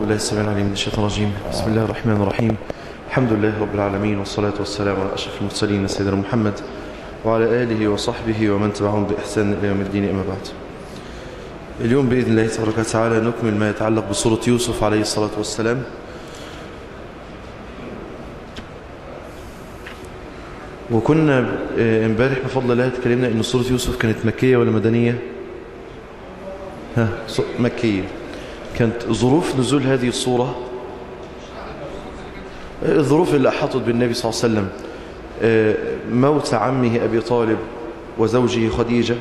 بالله السميع العليم من الشيطان الرجيم بسم الله الرحمن الرحيم الحمد لله رب العالمين والصلاة والسلام على أشرف المرسلين سيدنا محمد وعلى آله وصحبه ومن تبعهم بإحسان إلى يوم الدين أما بعد اليوم بإذن الله تبارك وتعالى نكمل ما يتعلق بصورة يوسف عليه الصلاة والسلام وكنا امبارح بفضل الله اتكلمنا ان سورة يوسف كانت مكية ولا مدنية ها مكية كانت ظروف نزول هذه الصورة الظروف اللي أحاطت بالنبي صلى الله عليه وسلم موت عمه أبي طالب وزوجه خديجة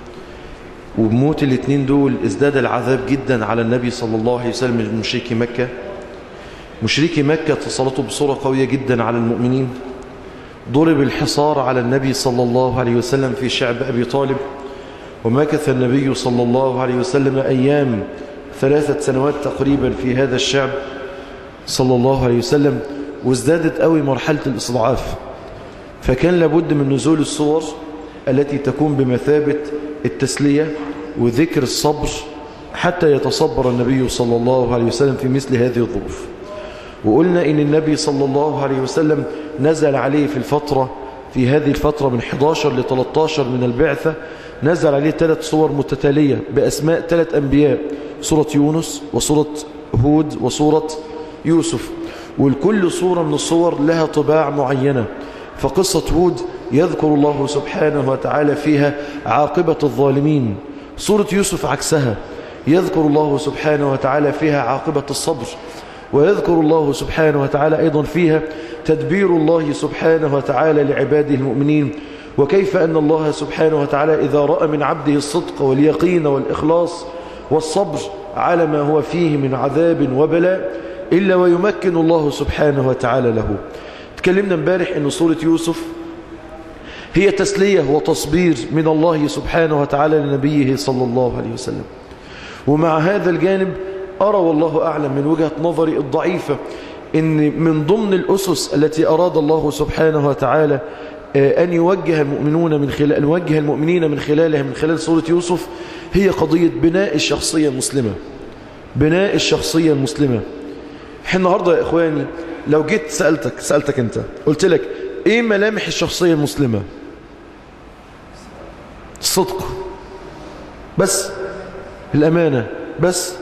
وبموت الاثنين دول ازداد العذاب جدا على النبي صلى الله عليه وسلم من مشركي مكة مشركي مكة تسلطوا بصورة قوية جدا على المؤمنين ضرب الحصار على النبي صلى الله عليه وسلم في شعب أبي طالب ومكث النبي صلى الله عليه وسلم أيام ثلاثة سنوات تقريبا في هذا الشعب صلى الله عليه وسلم وازدادت قوي مرحلة الاستضعاف فكان لابد من نزول الصور التي تكون بمثابة التسلية وذكر الصبر حتى يتصبر النبي صلى الله عليه وسلم في مثل هذه الظروف وقلنا إن النبي صلى الله عليه وسلم نزل عليه في الفترة في هذه الفترة من 11 ل 13 من البعثة نزل عليه ثلاث صور متتالية بأسماء ثلاث أنبياء سورة يونس وسورة هود وسورة يوسف والكل صورة من الصور لها طباع معينة فقصة هود يذكر الله سبحانه وتعالى فيها عاقبة الظالمين سورة يوسف عكسها يذكر الله سبحانه وتعالى فيها عاقبة الصبر ويذكر الله سبحانه وتعالى أيضا فيها تدبير الله سبحانه وتعالى لعباده المؤمنين وكيف أن الله سبحانه وتعالى إذا رأى من عبده الصدق واليقين والإخلاص والصبر على ما هو فيه من عذاب وبلاء إلا ويمكن الله سبحانه وتعالى له تكلمنا امبارح أن صورة يوسف هي تسلية وتصبير من الله سبحانه وتعالى لنبيه صلى الله عليه وسلم ومع هذا الجانب أرى والله أعلم من وجهة نظري الضعيفة إن من ضمن الأسس التي أراد الله سبحانه وتعالى أن يوجه المؤمنون من خلال أن يوجه المؤمنين من خلالها من خلال سورة يوسف هي قضية بناء الشخصية المسلمة بناء الشخصية المسلمة احنا النهاردة يا إخواني لو جيت سألتك سألتك أنت قلت لك إيه ملامح الشخصية المسلمة الصدق بس الأمانة بس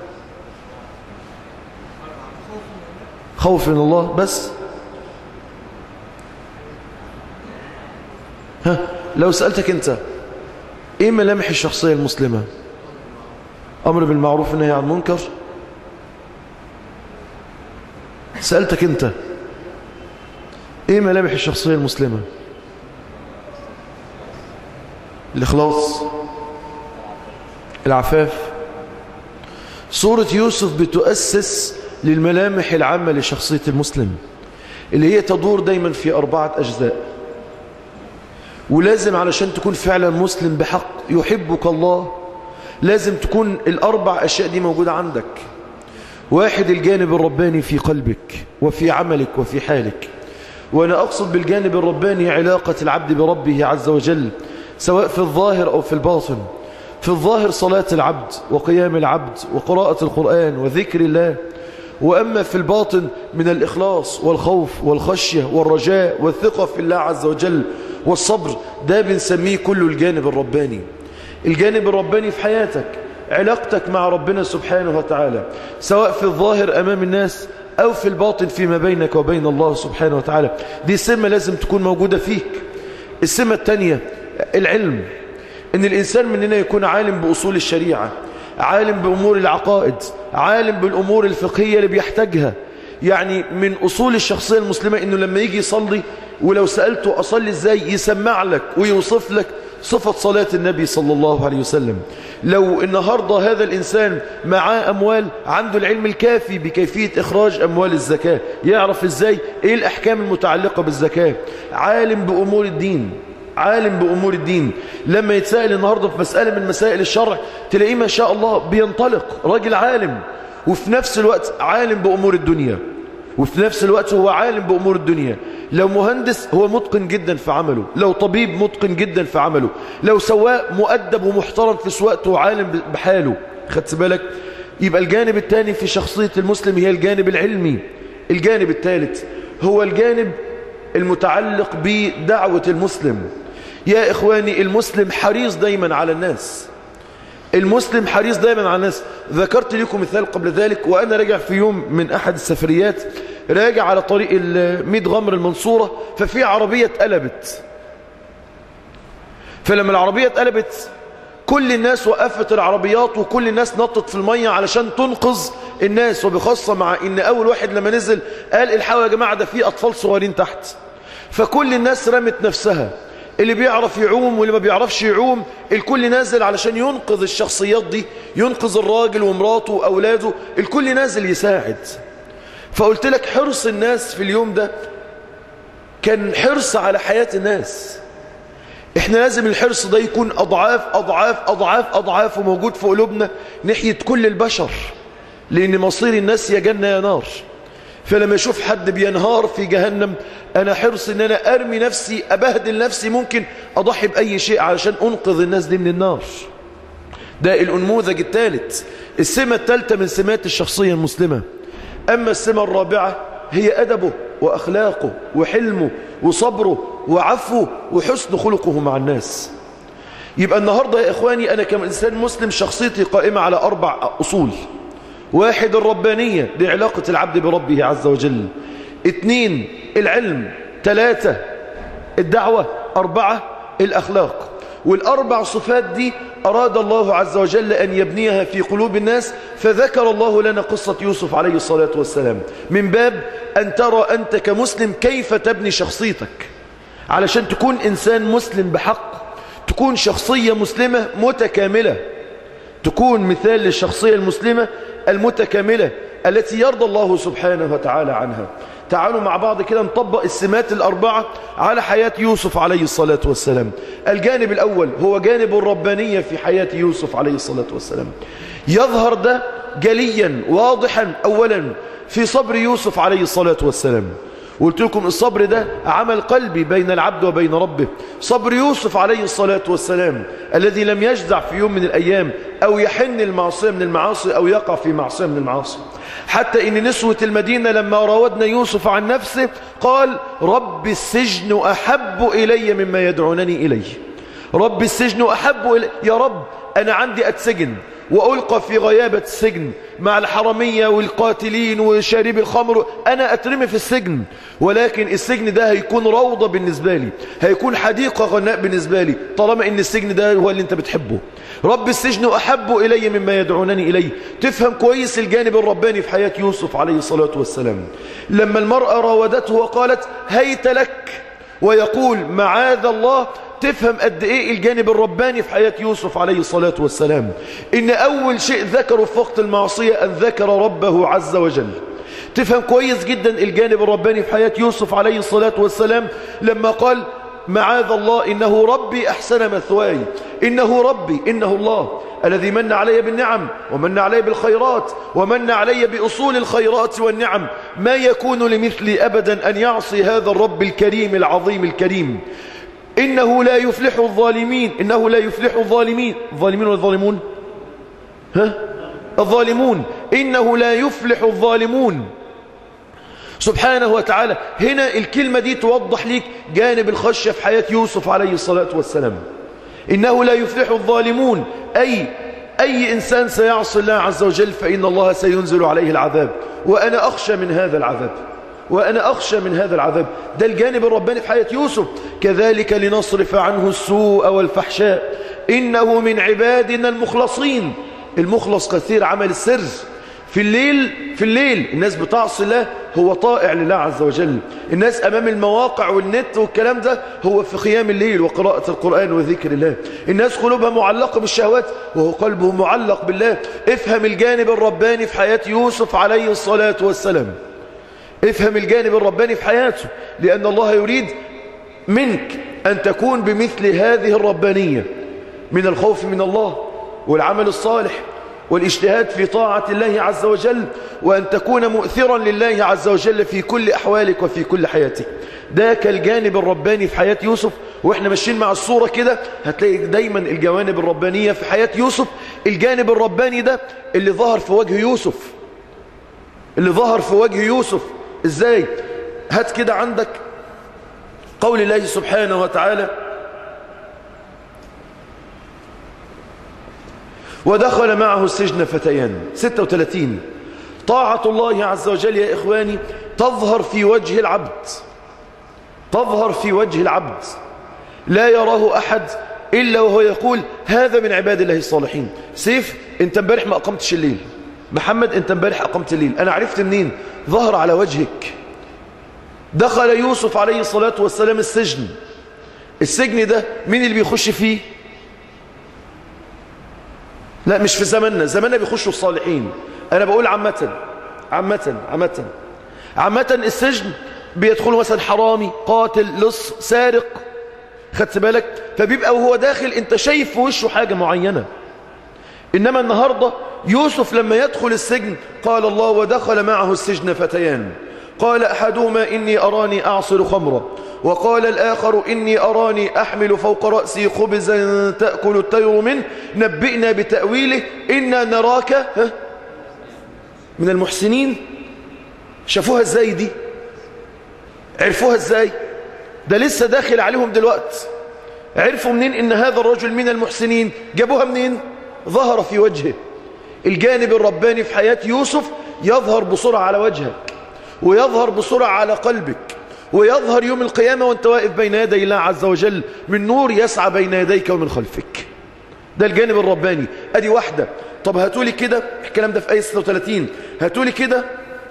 خوف من الله بس ها لو سألتك أنت إيه ملامح الشخصية المسلمة أمر بالمعروف والنهي عن المنكر سألتك أنت إيه ملامح الشخصية المسلمة الإخلاص العفاف سورة يوسف بتؤسس للملامح العامة لشخصية المسلم اللي هي تدور دايما في أربعة أجزاء ولازم علشان تكون فعلا مسلم بحق يحبك الله لازم تكون الأربع أشياء دي موجودة عندك واحد الجانب الرباني في قلبك وفي عملك وفي حالك وأنا أقصد بالجانب الرباني علاقة العبد بربه عز وجل سواء في الظاهر أو في الباطن في الظاهر صلاة العبد وقيام العبد وقراءة القرآن وذكر الله وأما في الباطن من الإخلاص والخوف والخشية والرجاء والثقة في الله عز وجل والصبر ده بنسميه كله الجانب الرباني الجانب الرباني في حياتك علاقتك مع ربنا سبحانه وتعالى سواء في الظاهر أمام الناس أو في الباطن فيما بينك وبين الله سبحانه وتعالى دي سمة لازم تكون موجودة فيك السمة الثانية العلم ان الإنسان مننا يكون عالم بأصول الشريعة عالم بأمور العقائد عالم بالأمور الفقهية اللي بيحتاجها يعني من أصول الشخصية المسلمة إنه لما يجي يصلي ولو سألته أصلي إزاي يسمع لك ويوصف لك صفة صلاة النبي صلى الله عليه وسلم لو النهاردة هذا الإنسان معاه أموال عنده العلم الكافي بكيفية إخراج أموال الزكاة يعرف إزاي إيه الأحكام المتعلقة بالزكاة عالم بأمور الدين عالم بأمور الدين لما يتسأل النهاردة في مسألة من مسائل الشرع تلاقيه ما شاء الله بينطلق راجل عالم وفي نفس الوقت عالم بأمور الدنيا وفي نفس الوقت هو عالم بأمور الدنيا لو مهندس هو متقن جدا في عمله لو طبيب متقن جدا في عمله لو سواق مؤدب ومحترم في سواقته وعالم بحاله خدت بالك يبقى الجانب الثاني في شخصية المسلم هي الجانب العلمي الجانب الثالث هو الجانب المتعلق بدعوة المسلم يا إخواني المسلم حريص دايما على الناس المسلم حريص دايما على الناس ذكرت لكم مثال قبل ذلك وأنا راجع في يوم من أحد السفريات راجع على طريق الميد غمر المنصورة ففي عربية اتقلبت فلما العربية اتقلبت كل الناس وقفت العربيات وكل الناس نطت في المية علشان تنقذ الناس وبخاصة مع ان اول واحد لما نزل قال الحقوا يا جماعة ده في اطفال صغيرين تحت فكل الناس رمت نفسها اللي بيعرف يعوم واللي ما بيعرفش يعوم الكل نازل علشان ينقذ الشخصيات دي ينقذ الراجل ومراته واولاده الكل نازل يساعد فقلت لك حرص الناس في اليوم ده كان حرص على حياة الناس احنا لازم الحرص ده يكون اضعاف اضعاف اضعاف اضعاف وموجود في قلوبنا ناحية كل البشر لان مصير الناس يا جنة يا نار فلما يشوف حد بينهار في جهنم انا حرص ان انا ارمي نفسي ابهدل نفسي ممكن اضحي باي شيء علشان انقذ الناس دي من النار ده الانموذج الثالث السمة الثالثة من سمات الشخصية المسلمة اما السمة الرابعة هي ادبه واخلاقه وحلمه وصبره وعفوه وحسن خلقه مع الناس يبقى النهاردة يا إخواني أنا كإنسان مسلم شخصيتي قائمة على أربع أصول واحد الربانية دي علاقة العبد بربه عز وجل اثنين العلم ثلاثة الدعوة أربعة الأخلاق والأربع صفات دي أراد الله عز وجل أن يبنيها في قلوب الناس فذكر الله لنا قصة يوسف عليه الصلاة والسلام من باب أن ترى أنت كمسلم كيف تبني شخصيتك علشان تكون إنسان مسلم بحق تكون شخصية مسلمة متكاملة تكون مثال للشخصية المسلمة المتكاملة التي يرضى الله سبحانه وتعالى عنها تعالوا مع بعض كده نطبق السمات الأربعة على حياة يوسف عليه الصلاة والسلام الجانب الأول هو جانب الربانية في حياة يوسف عليه الصلاة والسلام يظهر ده جليا واضحا أولا في صبر يوسف عليه الصلاة والسلام قلت لكم الصبر ده عمل قلبي بين العبد وبين ربه صبر يوسف عليه الصلاة والسلام الذي لم يجزع في يوم من الأيام أو يحن المعصية من المعاصي أو يقع في معصية من المعاصي حتى إن نسوة المدينة لما راودنا يوسف عن نفسه قال رب السجن أحب إلي مما يدعونني إليه رب السجن أحب إلي يا رب أنا عندي أتسجن وألقى في غيابة السجن مع الحرمية والقاتلين وشارب الخمر أنا أترمي في السجن ولكن السجن ده هيكون روضة بالنسبة لي هيكون حديقة غناء بالنسبة لي طالما إن السجن ده هو اللي أنت بتحبه رب السجن أحب إلي مما يدعونني إليه تفهم كويس الجانب الرباني في حياة يوسف عليه الصلاة والسلام لما المرأة راودته وقالت هيت لك ويقول معاذ الله تفهم قد ايه الجانب الرباني في حياة يوسف عليه الصلاة والسلام ان اول شيء ذكره في وقت المعصية ان ذكر ربه عز وجل تفهم كويس جدا الجانب الرباني في حياة يوسف عليه الصلاة والسلام لما قال معاذ الله إنه ربي أحسن مثواي إنه ربي إنه الله الذي من علي بالنعم ومن علي بالخيرات ومن علي بأصول الخيرات والنعم ما يكون لمثلي أبدا أن يعصي هذا الرب الكريم العظيم الكريم إنه لا يفلح الظالمين إنه لا يفلح الظالمين الظالمين والظالمون ها الظالمون إنه لا يفلح الظالمون سبحانه وتعالى هنا الكلمة دي توضح لك جانب الخشية في حياة يوسف عليه الصلاة والسلام إنه لا يفلح الظالمون أي أي إنسان سيعصي الله عز وجل فإن الله سينزل عليه العذاب وأنا أخشى من هذا العذاب وأنا أخشى من هذا العذاب ده الجانب الرباني في حياة يوسف كذلك لنصرف عنه السوء والفحشاء إنه من عبادنا المخلصين المخلص كثير عمل السر في الليل في الليل الناس بتعصي الله هو طائع لله عز وجل الناس أمام المواقع والنت والكلام ده هو في قيام الليل وقراءة القرآن وذكر الله الناس قلوبها معلقة بالشهوات وهو قلبه معلق بالله افهم الجانب الرباني في حياة يوسف عليه الصلاة والسلام افهم الجانب الرباني في حياته لأن الله يريد منك أن تكون بمثل هذه الربانية من الخوف من الله والعمل الصالح والاجتهاد في طاعة الله عز وجل وأن تكون مؤثرا لله عز وجل في كل أحوالك وفي كل حياتك ده كالجانب الرباني في حياة يوسف وإحنا ماشيين مع الصورة كده هتلاقي دايما الجوانب الربانية في حياة يوسف الجانب الرباني ده اللي ظهر في وجه يوسف اللي ظهر في وجه يوسف إزاي هات كده عندك قول الله سبحانه وتعالى ودخل معه السجن فتيان 36 طاعة الله عز وجل يا إخواني تظهر في وجه العبد تظهر في وجه العبد لا يراه أحد إلا وهو يقول هذا من عباد الله الصالحين سيف انت امبارح ما أقمتش الليل محمد انت امبارح أقمت الليل أنا عرفت منين ظهر على وجهك دخل يوسف عليه الصلاة والسلام السجن السجن ده مين اللي بيخش فيه لا مش في زماننا زماننا بيخشوا الصالحين انا بقول عامة عامة عامة عامة السجن بيدخلوا مثلا حرامي قاتل لص سارق خدت بالك فبيبقى وهو داخل انت شايف في وشه حاجة معينة انما النهاردة يوسف لما يدخل السجن قال الله ودخل معه السجن فتيان قال أحدهما إني أراني أعصر خمرا وقال الآخر إني أراني أحمل فوق رأسي خبزا تأكل الطير منه نبئنا بتأويله إنا نراك من المحسنين شافوها ازاي دي عرفوها ازاي ده لسه داخل عليهم دلوقت عرفوا منين ان هذا الرجل من المحسنين جابوها منين ظهر في وجهه الجانب الرباني في حياة يوسف يظهر بسرعة على وجهك ويظهر بسرعة على قلبك ويظهر يوم القيامة وانت واقف بين يدي الله عز وجل من نور يسعى بين يديك ومن خلفك ده الجانب الرباني ادي واحدة طب هاتولي كده الكلام ده في آية 36 هاتولي كده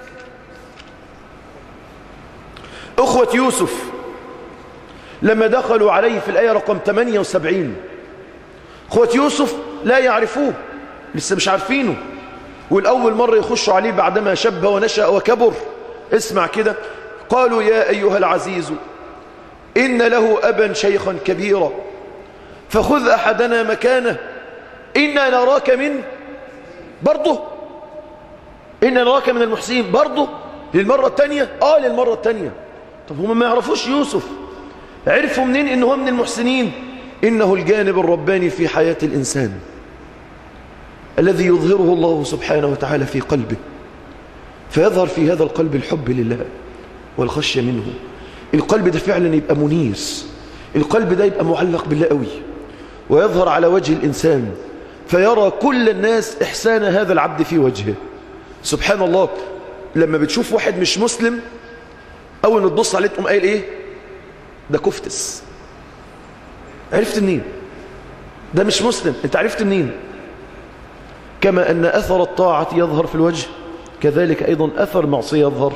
أخوة يوسف لما دخلوا عليه في الآية رقم 78 أخوة يوسف لا يعرفوه لسه مش عارفينه والأول مرة يخشوا عليه بعدما شب ونشأ وكبر اسمع كده قالوا يا أيها العزيز إن له أبا شيخا كبيرا فخذ أحدنا مكانه إنا نراك من برضه إنا نراك من المحسنين برضه للمرة الثانية آه للمرة الثانية طب هم ما يعرفوش يوسف عرفوا منين إنه هو من المحسنين إنه الجانب الرباني في حياة الإنسان الذي يظهره الله سبحانه وتعالى في قلبه فيظهر في هذا القلب الحب لله والخشية منه القلب ده فعلا يبقى منيس القلب ده يبقى معلق بالله قوي ويظهر على وجه الإنسان فيرى كل الناس إحسان هذا العبد في وجهه سبحان الله لما بتشوف واحد مش مسلم أول ما تبص عليه تقوم قايل إيه ده كفتس عرفت منين ده مش مسلم انت عرفت منين كما أن أثر الطاعة يظهر في الوجه كذلك أيضا أثر معصية يظهر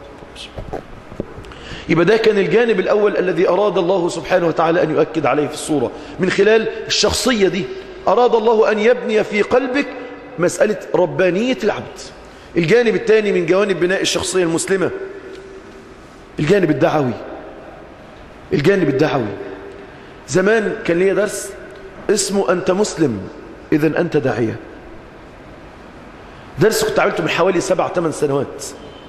يبقى ده كان الجانب الأول الذي أراد الله سبحانه وتعالى أن يؤكد عليه في الصورة من خلال الشخصية دي أراد الله أن يبني في قلبك مسألة ربانية العبد الجانب الثاني من جوانب بناء الشخصية المسلمة الجانب الدعوي الجانب الدعوي زمان كان لي درس اسمه أنت مسلم إذا أنت داعية درس كنت عملته من حوالي سبع ثمان سنوات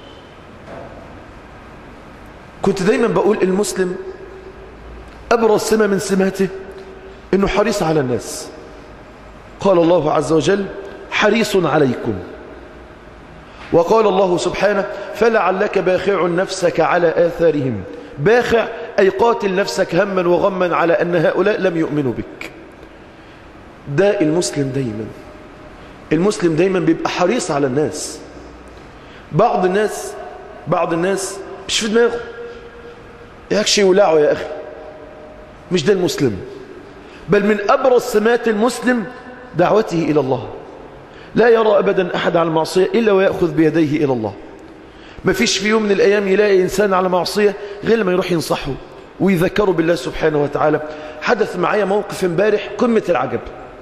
كنت دايما بقول المسلم أبرز سمة من سماته إنه حريص على الناس قال الله عز وجل حريص عليكم وقال الله سبحانه فلعلك باخع نفسك على آثارهم باخع أي قاتل نفسك هما وغما على أن هؤلاء لم يؤمنوا بك ده المسلم دايما المسلم دايما بيبقى حريص على الناس بعض الناس بعض الناس مش في دماغه يكشي ولعه يا أخي مش ده المسلم بل من أبرز سمات المسلم دعوته إلى الله لا يرى أبدا أحد على المعصية إلا ويأخذ بيديه إلى الله ما فيش في يوم من الأيام يلاقي إنسان على معصية غير لما يروح ينصحه ويذكره بالله سبحانه وتعالى حدث معايا موقف امبارح قمة العجب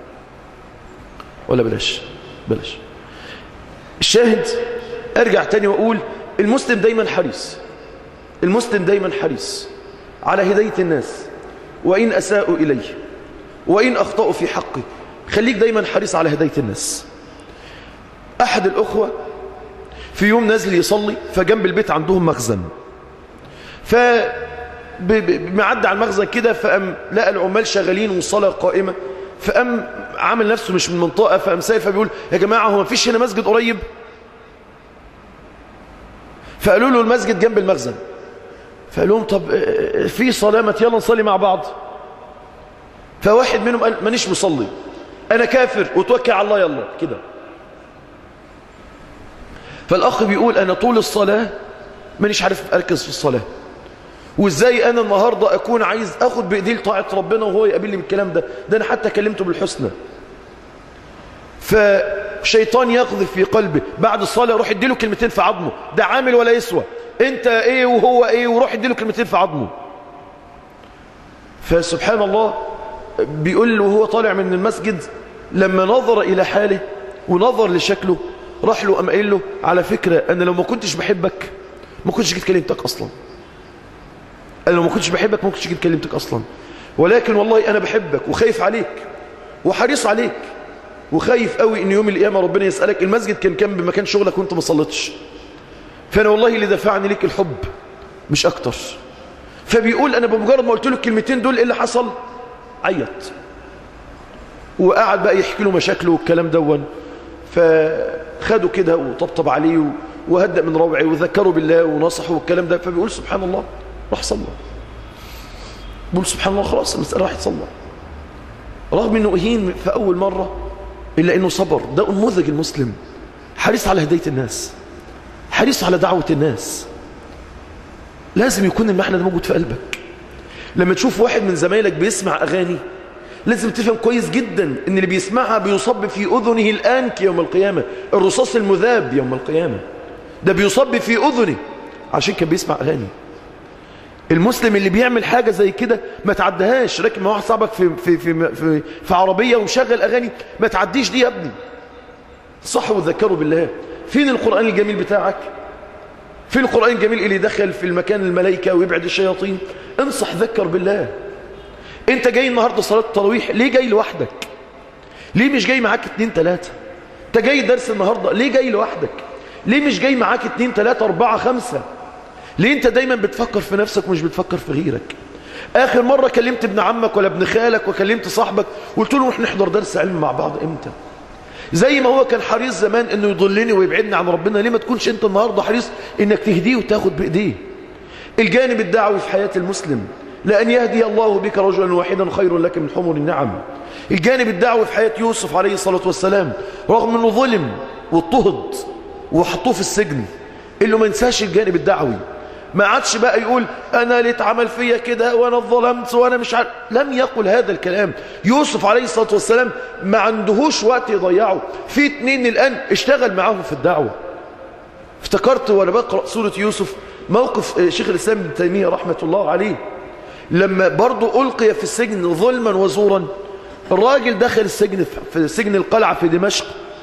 ولا بلاش بلاش الشاهد ارجع تاني واقول المسلم دايما حريص المسلم دايما حريص على هداية الناس وإن أساءوا إليه وإن أخطأوا في حقه خليك دايما حريص على هداية الناس أحد الأخوة في يوم نازل يصلي فجنب البيت عندهم مخزن ف معدي على المخزن كده فقام لقى العمال شغالين والصلاة قائمة فقام عامل نفسه مش من المنطقة فقام سايف فبيقول يا جماعة هو مفيش هنا مسجد قريب فقالوا له المسجد جنب المخزن فقال لهم طب في صلاة ما يلا نصلي مع بعض فواحد منهم قال مانيش مصلي انا كافر وتوكل على الله يلا كده فالاخ بيقول انا طول الصلاة مانيش عارف اركز في الصلاة وازاي انا النهاردة اكون عايز اخد بايديه لطاعة ربنا وهو يقابلني بالكلام ده ده انا حتى كلمته بالحسنى فشيطان يقذف في قلبه بعد الصلاة يروح يديله كلمتين في عظمه ده عامل ولا يسوى انت ايه وهو ايه وروح يديله كلمتين في عظمه فسبحان الله بيقول له وهو طالع من المسجد لما نظر الى حاله ونظر لشكله راح له قام قايل له على فكرة انا لو ما كنتش بحبك ما كنتش جيت كلمتك اصلا انا لو ما كنتش بحبك ما كنتش جيت كلمتك اصلا ولكن والله انا بحبك وخايف عليك وحريص عليك وخايف قوي ان يوم القيامه ربنا يسالك المسجد كان كام بمكان شغلك وانت ما صليتش فانا والله اللي دفعني ليك الحب مش اكتر فبيقول انا بمجرد ما قلت له الكلمتين دول ايه اللي حصل عيط وقعد بقى يحكي له مشاكله والكلام دون فخدوا كده وطبطب عليه وهدأ من روعه وذكروا بالله ونصحوا والكلام ده فبيقول سبحان الله راح صلى بيقول سبحان الله خلاص المسألة راح تصلى رغم انه اهين في اول مرة الا انه صبر ده انموذج المسلم حريص على هداية الناس حريص على دعوة الناس لازم يكون المعنى ده موجود في قلبك لما تشوف واحد من زمايلك بيسمع اغاني لازم تفهم كويس جدا ان اللي بيسمعها بيصب في اذنه الان يوم القيامة الرصاص المذاب يوم القيامة ده بيصب في اذنه عشان كان بيسمع اغاني المسلم اللي بيعمل حاجة زي كده ما تعدهاش راكب مع واحد صاحبك في, في, في, في, في عربية ومشغل أغاني ما تعديش دي يا ابني صح وذكروا بالله فين القرآن الجميل بتاعك فين القرآن الجميل اللي دخل في المكان الملائكة ويبعد الشياطين انصح ذكر بالله انت جاي النهاردة صلاة التراويح ليه جاي لوحدك ليه مش جاي معاك اتنين تلاتة انت جاي درس النهاردة ليه جاي لوحدك ليه مش جاي معاك اتنين تلاتة اربعة خمسة ليه انت دايما بتفكر في نفسك ومش بتفكر في غيرك اخر مرة كلمت ابن عمك ولا ابن خالك وكلمت صاحبك وقلت له نروح نحضر درس علم مع بعض امتى زي ما هو كان حريص زمان انه يضلني ويبعدني عن ربنا ليه ما تكونش انت النهاردة حريص انك تهديه وتاخد بايديه الجانب الدعوي في حياة المسلم لأن يهدي الله بك رجلا واحدا خير لك من حمر النعم الجانب الدعوي في حياة يوسف عليه الصلاة والسلام رغم انه ظلم واضطهد وحطوه في السجن اللي ما ينساش الجانب الدعوي ما عادش بقى يقول انا اللي اتعمل فيا كده وانا اتظلمت وانا مش عارف لم يقل هذا الكلام يوسف عليه الصلاة والسلام ما عندهوش وقت يضيعه في اتنين الان اشتغل معاهم في الدعوة افتكرت وانا بقرأ سورة يوسف موقف شيخ الاسلام ابن تيمية رحمة الله عليه لما برضه ألقي في السجن ظلما وزورا الراجل دخل السجن في سجن القلعة في دمشق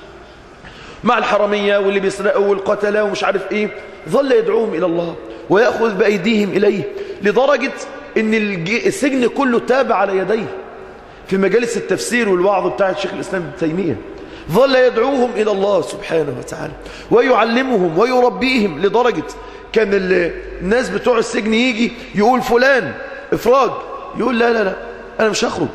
مع الحرمية واللي بيسرقوا والقتلة ومش عارف ايه ظل يدعوهم إلى الله ويأخذ بأيديهم إليه لدرجة ان السجن كله تاب على يديه في مجالس التفسير والوعظ بتاع الشيخ الإسلام ابن تيمية ظل يدعوهم إلى الله سبحانه وتعالى ويعلمهم ويربيهم لدرجة كان الناس بتوع السجن يجي يقول فلان إفراج يقول لا لا لا أنا مش هخرج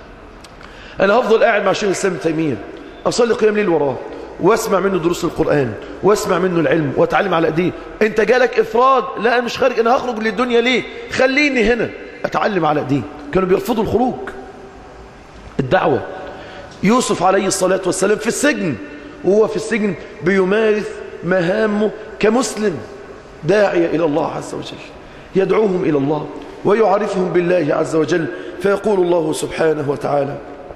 أنا هفضل قاعد مع الشيخ الإسلام ابن تيمية أصلي قيام ليل وراه واسمع منه دروس القرآن واسمع منه العلم واتعلم على ايديه انت جالك افراد لا انا مش خارج انا هخرج للدنيا ليه خليني هنا اتعلم على ايديه كانوا بيرفضوا الخروج الدعوة يوسف عليه الصلاة والسلام في السجن وهو في السجن بيمارس مهامه كمسلم داعية إلى الله عز وجل يدعوهم إلى الله ويعرفهم بالله عز وجل فيقول الله سبحانه وتعالى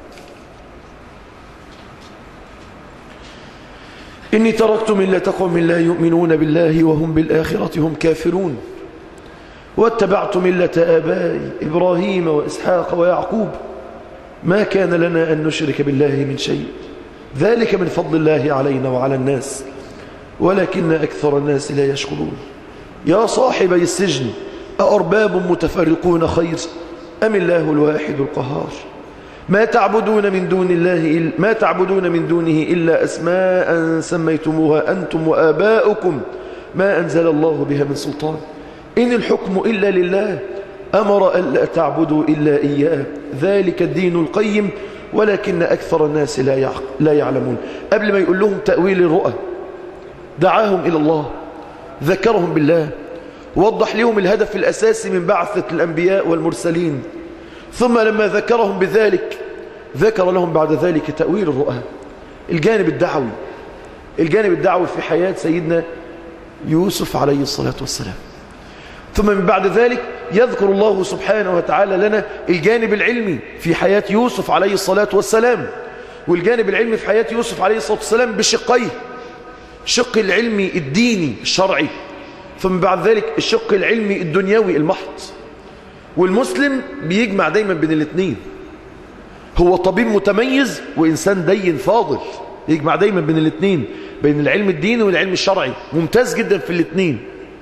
إني تركت ملة قوم لا يؤمنون بالله وهم بالآخرة هم كافرون واتبعت ملة آبائي إبراهيم وإسحاق ويعقوب ما كان لنا أن نشرك بالله من شيء ذلك من فضل الله علينا وعلى الناس ولكن أكثر الناس لا يشكرون يا صاحبي السجن أأرباب متفرقون خير أم الله الواحد القهار ما تعبدون من دون الله ما تعبدون من دونه إلا أسماء سميتموها أنتم وآباؤكم ما أنزل الله بها من سلطان إن الحكم إلا لله أمر ألا تعبدوا إلا إياه ذلك الدين القيم ولكن أكثر الناس لا لا يعلمون قبل ما يقول لهم تأويل الرؤى دعاهم إلى الله ذكرهم بالله وضح لهم الهدف الأساسي من بعثة الأنبياء والمرسلين ثم لما ذكرهم بذلك ذكر لهم بعد ذلك تأويل الرؤى الجانب الدعوي الجانب الدعوي في حياة سيدنا يوسف عليه الصلاة والسلام ثم من بعد ذلك يذكر الله سبحانه وتعالى لنا الجانب العلمي في حياة يوسف عليه الصلاة والسلام والجانب العلمي في حياة يوسف عليه الصلاة والسلام بشقيه الشق العلمي الديني الشرعي ثم بعد ذلك الشق العلمي الدنيوي المحض والمسلم بيجمع دايما بين الاثنين هو طبيب متميز وإنسان دين فاضل يجمع دايما بين الاثنين بين العلم الديني والعلم الشرعي ممتاز جدا في الاثنين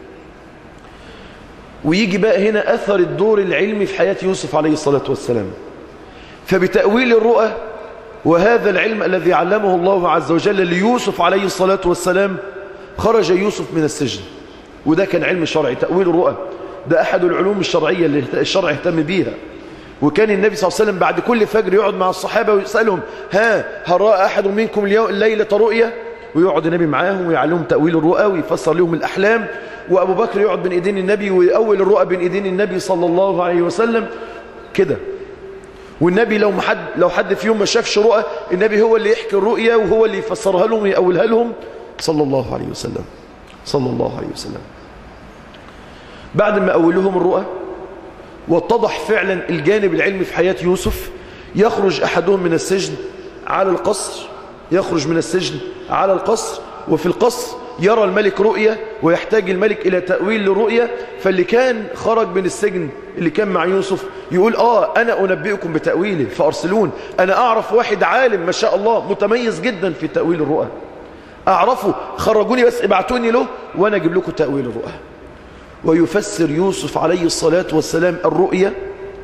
ويجي بقى هنا أثر الدور العلمي في حياة يوسف عليه الصلاة والسلام فبتأويل الرؤى وهذا العلم الذي علمه الله عز وجل ليوسف عليه الصلاة والسلام خرج يوسف من السجن وده كان علم شرعي تأويل الرؤى ده أحد العلوم الشرعية اللي الشرع اهتم بيها وكان النبي صلى الله عليه وسلم بعد كل فجر يقعد مع الصحابة ويسألهم ها هل رأى أحد منكم اليوم الليلة رؤية ويقعد النبي معاهم ويعلمهم تأويل الرؤى ويفسر لهم الأحلام وأبو بكر يقعد بين إيدين النبي ويأول الرؤى بين إيدين النبي صلى الله عليه وسلم كده والنبي لو حد لو حد في يوم ما شافش رؤى النبي هو اللي يحكي الرؤيا وهو اللي يفسرها لهم ويأولها لهم صلى الله عليه وسلم صلى الله عليه وسلم بعد ما أولهم الرؤى واتضح فعلا الجانب العلمي في حياة يوسف يخرج أحدهم من السجن على القصر يخرج من السجن على القصر وفي القصر يرى الملك رؤية ويحتاج الملك إلى تأويل للرؤية فاللي كان خرج من السجن اللي كان مع يوسف يقول آه أنا أنبئكم بتأويله فأرسلون أنا أعرف واحد عالم ما شاء الله متميز جدا في تأويل الرؤى أعرفه خرجوني بس ابعتوني له وأنا أجيب لكم تأويل الرؤى ويفسر يوسف عليه الصلاة والسلام الرؤية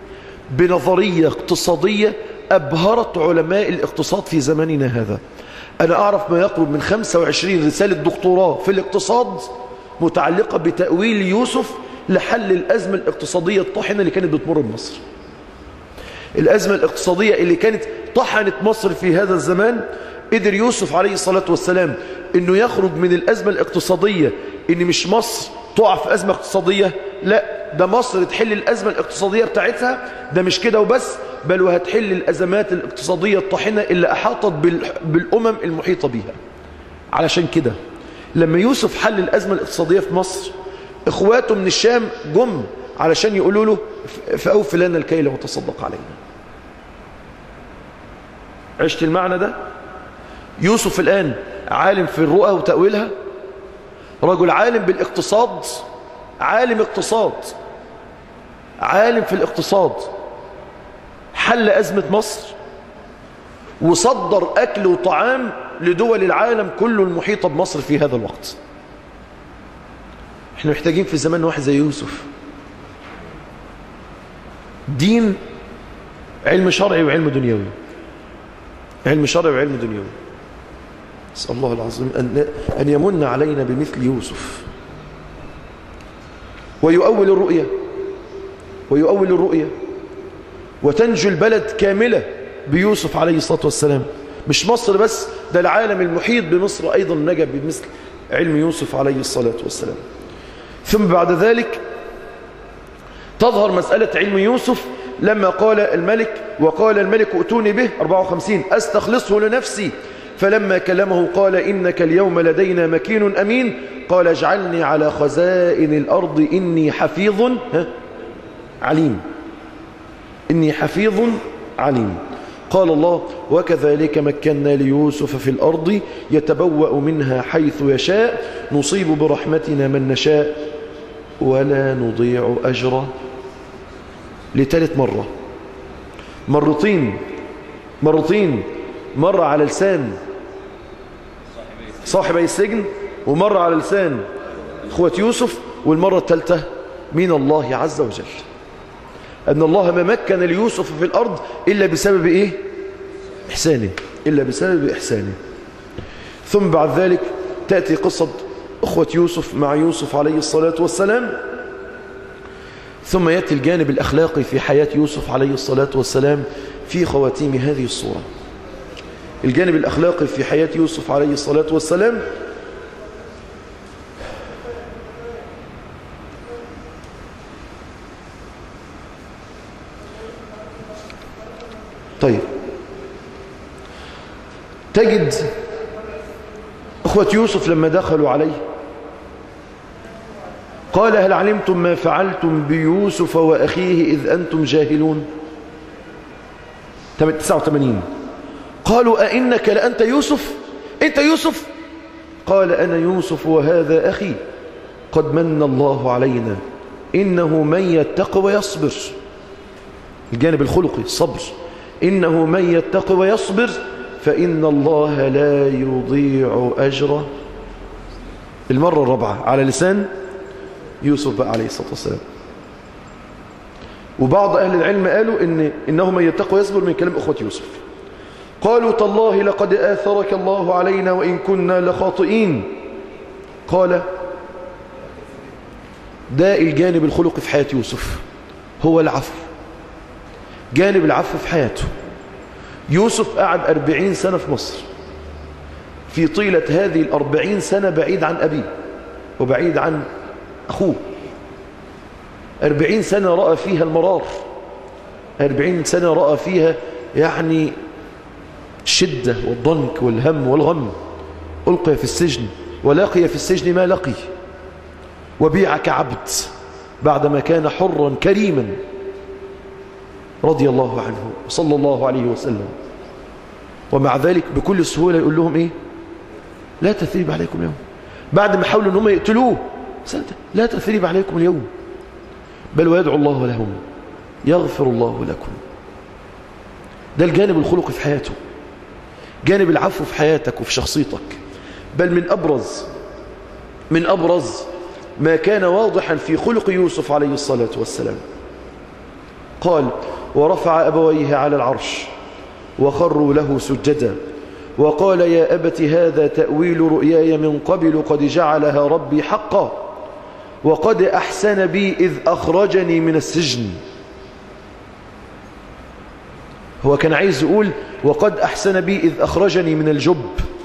بنظرية اقتصادية أبهرت علماء الاقتصاد في زماننا هذا أنا أعرف ما يقرب من 25 رسالة دكتوراه في الاقتصاد متعلقة بتأويل يوسف لحل الأزمة الاقتصادية الطاحنة اللي كانت بتمر بمصر الأزمة الاقتصادية اللي كانت طحنت مصر في هذا الزمان قدر يوسف عليه الصلاة والسلام انه يخرج من الأزمة الاقتصادية ان مش مصر تقع في أزمة اقتصادية لا ده مصر تحل الأزمة الاقتصادية بتاعتها ده مش كده وبس بل وهتحل الأزمات الاقتصادية الطاحنة اللي أحاطت بالأمم المحيطة بيها علشان كده لما يوسف حل الأزمة الاقتصادية في مصر إخواته من الشام جم علشان يقولوا له فأوف لنا الكيل وتصدق علينا عشت المعنى ده يوسف الآن عالم في الرؤى وتأويلها رجل عالم بالاقتصاد عالم اقتصاد عالم في الاقتصاد حل أزمة مصر وصدر أكل وطعام لدول العالم كله المحيطة بمصر في هذا الوقت احنا محتاجين في زمان واحد زي يوسف دين علم شرعي وعلم دنيوي علم شرعي وعلم دنيوي نسأل الله العظيم أن, أن يمن علينا بمثل يوسف ويؤول الرؤية ويؤول الرؤية وتنجو البلد كاملة بيوسف عليه الصلاة والسلام مش مصر بس ده العالم المحيط بمصر أيضا نجا بمثل علم يوسف عليه الصلاة والسلام ثم بعد ذلك تظهر مسألة علم يوسف لما قال الملك وقال الملك ائتوني به 54 أستخلصه لنفسي فلما كلمه قال إنك اليوم لدينا مكين أمين قال اجعلني على خزائن الأرض إني حفيظ عليم إني حفيظ عليم قال الله وكذلك مكنا ليوسف في الأرض يتبوأ منها حيث يشاء نصيب برحمتنا من نشاء ولا نضيع أجره لثالث مرة مرتين مرتين مرة على لسان صاحبي السجن ومرة على لسان اخوة يوسف والمرة الثالثة من الله عز وجل أن الله ما مكن ليوسف في الأرض إلا بسبب إيه إحسانه إلا بسبب إحسانه ثم بعد ذلك تأتي قصة أخوة يوسف مع يوسف عليه الصلاة والسلام ثم يأتي الجانب الأخلاقي في حياة يوسف عليه الصلاة والسلام في خواتيم هذه الصورة الجانب الأخلاقي في حياة يوسف عليه الصلاة والسلام طيب تجد أخوة يوسف لما دخلوا عليه قال هل علمتم ما فعلتم بيوسف وأخيه إذ أنتم جاهلون 89 قالوا أئنك لأنت يوسف أنت يوسف قال أنا يوسف وهذا أخي قد من الله علينا إنه من يتق ويصبر الجانب الخلقي الصبر إنه من يتق ويصبر فإن الله لا يضيع أجره المرة الرابعة على لسان يوسف بقى عليه الصلاة والسلام وبعض أهل العلم قالوا إن إنه من يتق ويصبر من كلام أخوة يوسف قالوا تالله لقد آثرك الله علينا وإن كنا لخاطئين قال ده الجانب الخلقي في حياة يوسف هو العفو جانب العفو في حياته يوسف قعد أربعين سنة في مصر في طيلة هذه الأربعين سنة بعيد عن أبيه وبعيد عن أخوه أربعين سنة رأى فيها المرار أربعين سنة رأى فيها يعني الشدة والضنك والهم والغم ألقي في السجن ولقي في السجن ما لقي وبيع كعبد بعدما كان حرا كريما رضي الله عنه صلى الله عليه وسلم ومع ذلك بكل سهولة يقول لهم إيه لا تثريب عليكم اليوم بعد ما حاولوا أنهم يقتلوه لا تثريب عليكم اليوم بل ويدعو الله لهم يغفر الله لكم ده الجانب الخلقي في حياته جانب العفو في حياتك وفي شخصيتك بل من أبرز من أبرز ما كان واضحا في خلق يوسف عليه الصلاة والسلام قال ورفع أبويه على العرش وخروا له سجدا وقال يا أبت هذا تأويل رؤياي من قبل قد جعلها ربي حقا وقد أحسن بي إذ أخرجني من السجن هو كان عايز يقول وقد أحسن بي إذ أخرجني من الجب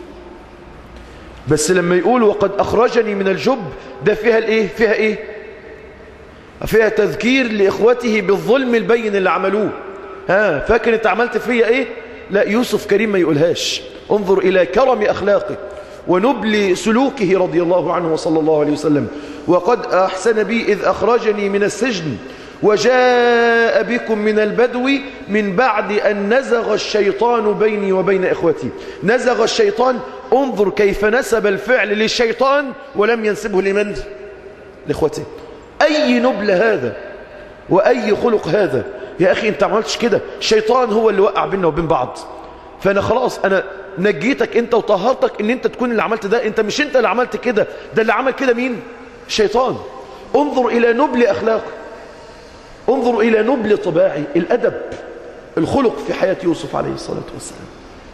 بس لما يقول وقد أخرجني من الجب ده فيها الإيه فيها إيه فيها تذكير لإخوته بالظلم البين اللي عملوه ها فاكر انت عملت فيا ايه لا يوسف كريم ما يقولهاش انظر إلى كرم أخلاقه ونبل سلوكه رضي الله عنه وصلى الله عليه وسلم وقد أحسن بي إذ أخرجني من السجن وجاء بكم من البدو من بعد أن نزغ الشيطان بيني وبين إخوتي نزغ الشيطان انظر كيف نسب الفعل للشيطان ولم ينسبه لمن لإخوته أي نبل هذا وأي خلق هذا يا أخي أنت عملتش كده الشيطان هو اللي وقع بيننا وبين بعض فأنا خلاص أنا نجيتك أنت وطهرتك أن أنت تكون اللي عملت ده أنت مش أنت اللي عملت كده ده اللي عمل كده مين الشيطان انظر إلى نبل أخلاقه انظر إلى نبل طباعي الأدب الخلق في حياة يوسف عليه الصلاة والسلام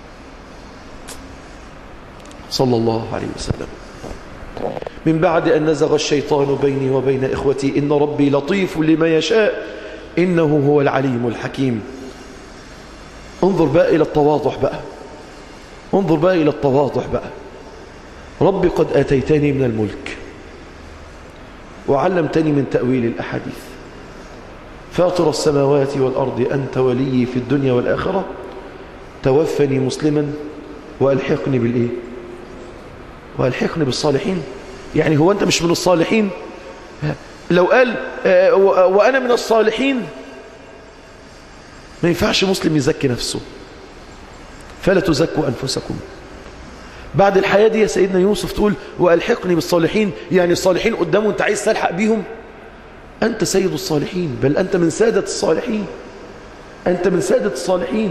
صلى الله عليه وسلم من بعد أن نزغ الشيطان بيني وبين إخوتي إن ربي لطيف لما يشاء إنه هو العليم الحكيم انظر بقى إلى التواضع بقى انظر بقى إلى التواضع بقى ربي قد آتيتني من الملك وعلمتني من تأويل الأحاديث فاطر السماوات والأرض أنت ولي في الدنيا والآخرة توفني مسلما وألحقني بالإيه وألحقني بالصالحين يعني هو أنت مش من الصالحين لو قال وأنا من الصالحين ما ينفعش مسلم يزكي نفسه فلا تزكوا أنفسكم بعد الحياة دي يا سيدنا يوسف تقول وألحقني بالصالحين يعني الصالحين قدامه أنت عايز تلحق بيهم أنت سيد الصالحين بل أنت من سادة الصالحين أنت من سادة الصالحين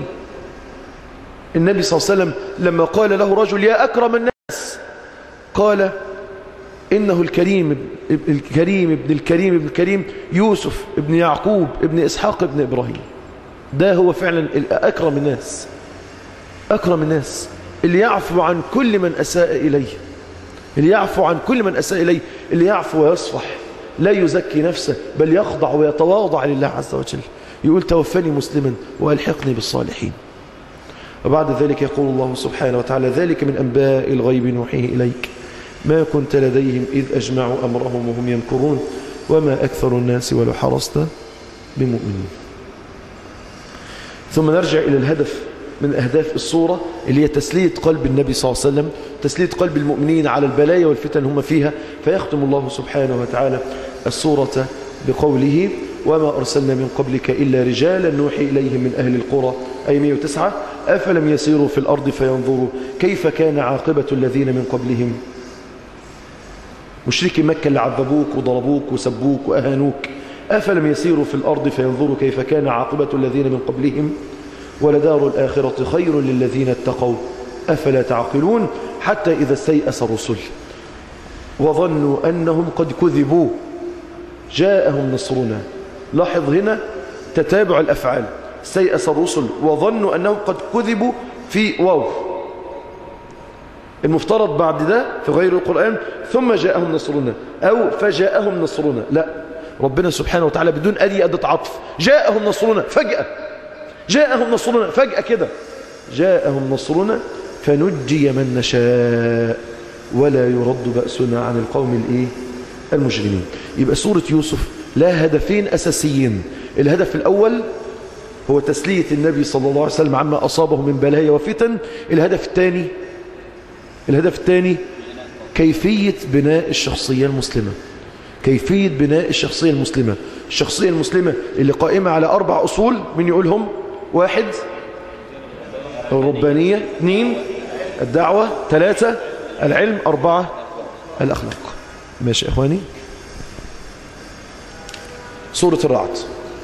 النبي صلى الله عليه وسلم لما قال له رجل يا أكرم الناس قال إنه الكريم الكريم ابن الكريم ابن الكريم يوسف ابن يعقوب ابن إسحاق ابن إبراهيم ده هو فعلا أكرم الناس أكرم الناس اللي يعفو عن كل من أساء إليه اللي يعفو عن كل من أساء إليه اللي يعفو ويصفح لا يزكي نفسه بل يخضع ويتواضع لله عز وجل يقول توفني مسلما وألحقني بالصالحين وبعد ذلك يقول الله سبحانه وتعالى ذلك من أنباء الغيب نوحيه إليك ما كنت لديهم إذ أجمعوا أمرهم وهم يمكرون وما أكثر الناس ولو حرصت بمؤمنين ثم نرجع إلى الهدف من أهداف الصورة اللي هي تسلية قلب النبي صلى الله عليه وسلم تسلية قلب المؤمنين على البلايا والفتن هم فيها فيختم الله سبحانه وتعالى الصورة بقوله وما أرسلنا من قبلك إلا رجالا نوحي إليهم من أهل القرى أي 109 أفلم يسيروا في الأرض فينظروا كيف كان عاقبة الذين من قبلهم مشركي مكة اللي عذبوك وضربوك وسبوك وأهانوك أفلم يسيروا في الأرض فينظروا كيف كان عاقبة الذين من قبلهم ولدار الآخرة خير للذين اتقوا أفلا تعقلون حتى إذا استيأس الرسل وظنوا أنهم قد كذبوا جاءهم نصرنا لاحظ هنا تتابع الأفعال استيأس الرسل وظنوا أنهم قد كذبوا في واو المفترض بعد ده في غير القرآن ثم جاءهم نصرنا أو فجاءهم نصرنا لا ربنا سبحانه وتعالى بدون أدي أدة عطف جاءهم نصرنا فجأة جاءهم نصرنا فجأة كده جاءهم نصرنا فنجي من نشاء ولا يرد بأسنا عن القوم الإيه المجرمين يبقى سورة يوسف لها هدفين أساسيين الهدف الأول هو تسلية النبي صلى الله عليه وسلم عما أصابه من بلايا وفتن الهدف الثاني الهدف الثاني كيفية بناء الشخصية المسلمة كيفية بناء الشخصية المسلمة الشخصية المسلمة اللي قائمة على أربع أصول من يقولهم واحد الربانية اثنين الدعوة ثلاثة العلم أربعة الأخلاق ماشي يا إخواني سورة الرعد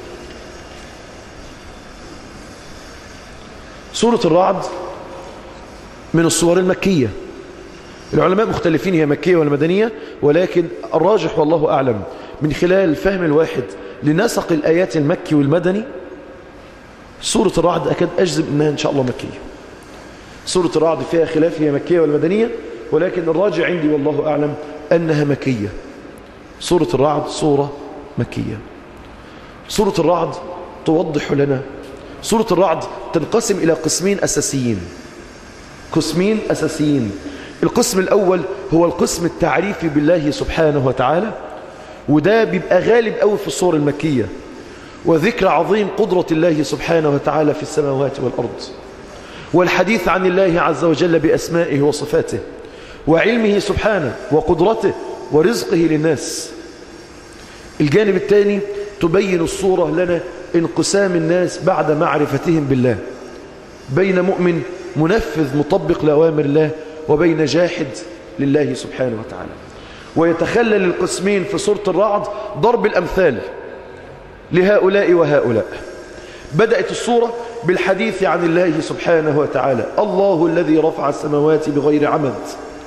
سورة الرعد من الصور المكية العلماء مختلفين هي مكية ولا مدنية ولكن الراجح والله أعلم من خلال فهم الواحد لنسق الآيات المكي والمدني سورة الرعد أكاد أجزم أنها إن شاء الله مكية سورة الرعد فيها خلاف هي مكية ولا مدنية ولكن الراجع عندي والله أعلم أنها مكية سورة الرعد سورة مكية سورة الرعد توضح لنا سورة الرعد تنقسم إلى قسمين أساسيين قسمين أساسيين القسم الأول هو القسم التعريفي بالله سبحانه وتعالى وده بيبقى غالب قوي في الصور المكية وذكر عظيم قدرة الله سبحانه وتعالى في السماوات والأرض والحديث عن الله عز وجل بأسمائه وصفاته وعلمه سبحانه وقدرته ورزقه للناس الجانب الثاني تبين الصورة لنا انقسام الناس بعد معرفتهم بالله بين مؤمن منفذ مطبق لأوامر الله وبين جاحد لله سبحانه وتعالى ويتخلل القسمين في سورة الرعد ضرب الأمثال لهؤلاء وهؤلاء بدأت الصورة بالحديث عن الله سبحانه وتعالى الله الذي رفع السماوات بغير عمد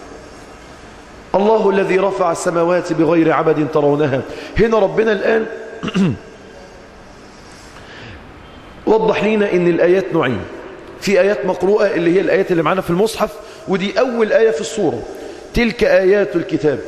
الله الذي رفع السماوات بغير عمد ترونها هنا ربنا الآن وضح لنا ان الآيات نوعين في آيات مقروءة اللي هي الآيات اللي معانا في المصحف ودي أول آية في الصورة تلك آيات الكتاب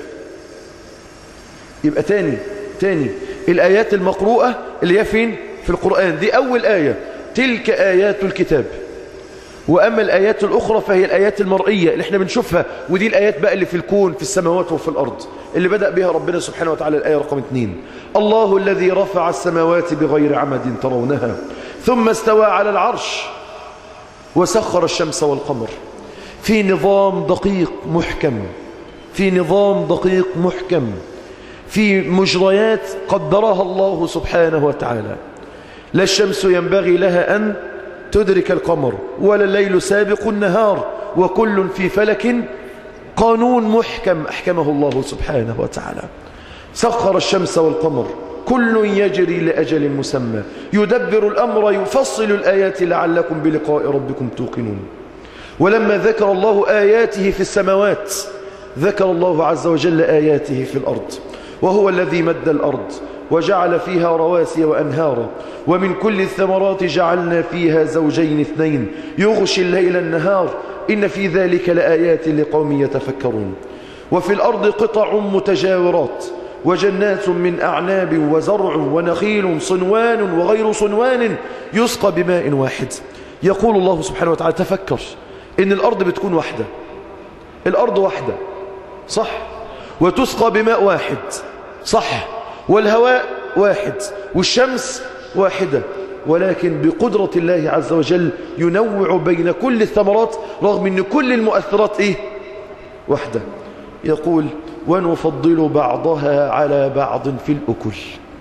يبقى تاني تاني الآيات المقروءة اللي هي فين في القرآن دي أول آية تلك آيات الكتاب وأما الآيات الأخرى فهي الآيات المرئية اللي احنا بنشوفها ودي الآيات بقى اللي في الكون في السماوات وفي الأرض اللي بدأ بها ربنا سبحانه وتعالى الآية رقم اثنين الله الذي رفع السماوات بغير عمد ترونها ثم استوى على العرش وسخر الشمس والقمر في نظام دقيق محكم في نظام دقيق محكم في مجريات قدرها الله سبحانه وتعالى لا الشمس ينبغي لها أن تدرك القمر ولا الليل سابق النهار وكل في فلك قانون محكم أحكمه الله سبحانه وتعالى سخر الشمس والقمر كل يجري لأجل مسمى يدبر الأمر يفصل الآيات لعلكم بلقاء ربكم توقنون ولما ذكر الله آياته في السماوات ذكر الله عز وجل آياته في الأرض وهو الذي مد الأرض وجعل فيها رواسي وأنهارا ومن كل الثمرات جعلنا فيها زوجين اثنين يغشي الليل النهار إن في ذلك لآيات لقوم يتفكرون وفي الأرض قطع متجاورات وجنات من أعناب وزرع ونخيل صنوان وغير صنوان يسقى بماء واحد يقول الله سبحانه وتعالى تفكر إن الأرض بتكون واحدة الأرض واحدة صح وتسقى بماء واحد صح والهواء واحد والشمس واحدة ولكن بقدرة الله عز وجل ينوع بين كل الثمرات رغم أن كل المؤثرات إيه؟ واحدة يقول ونفضل بعضها على بعض في الأكل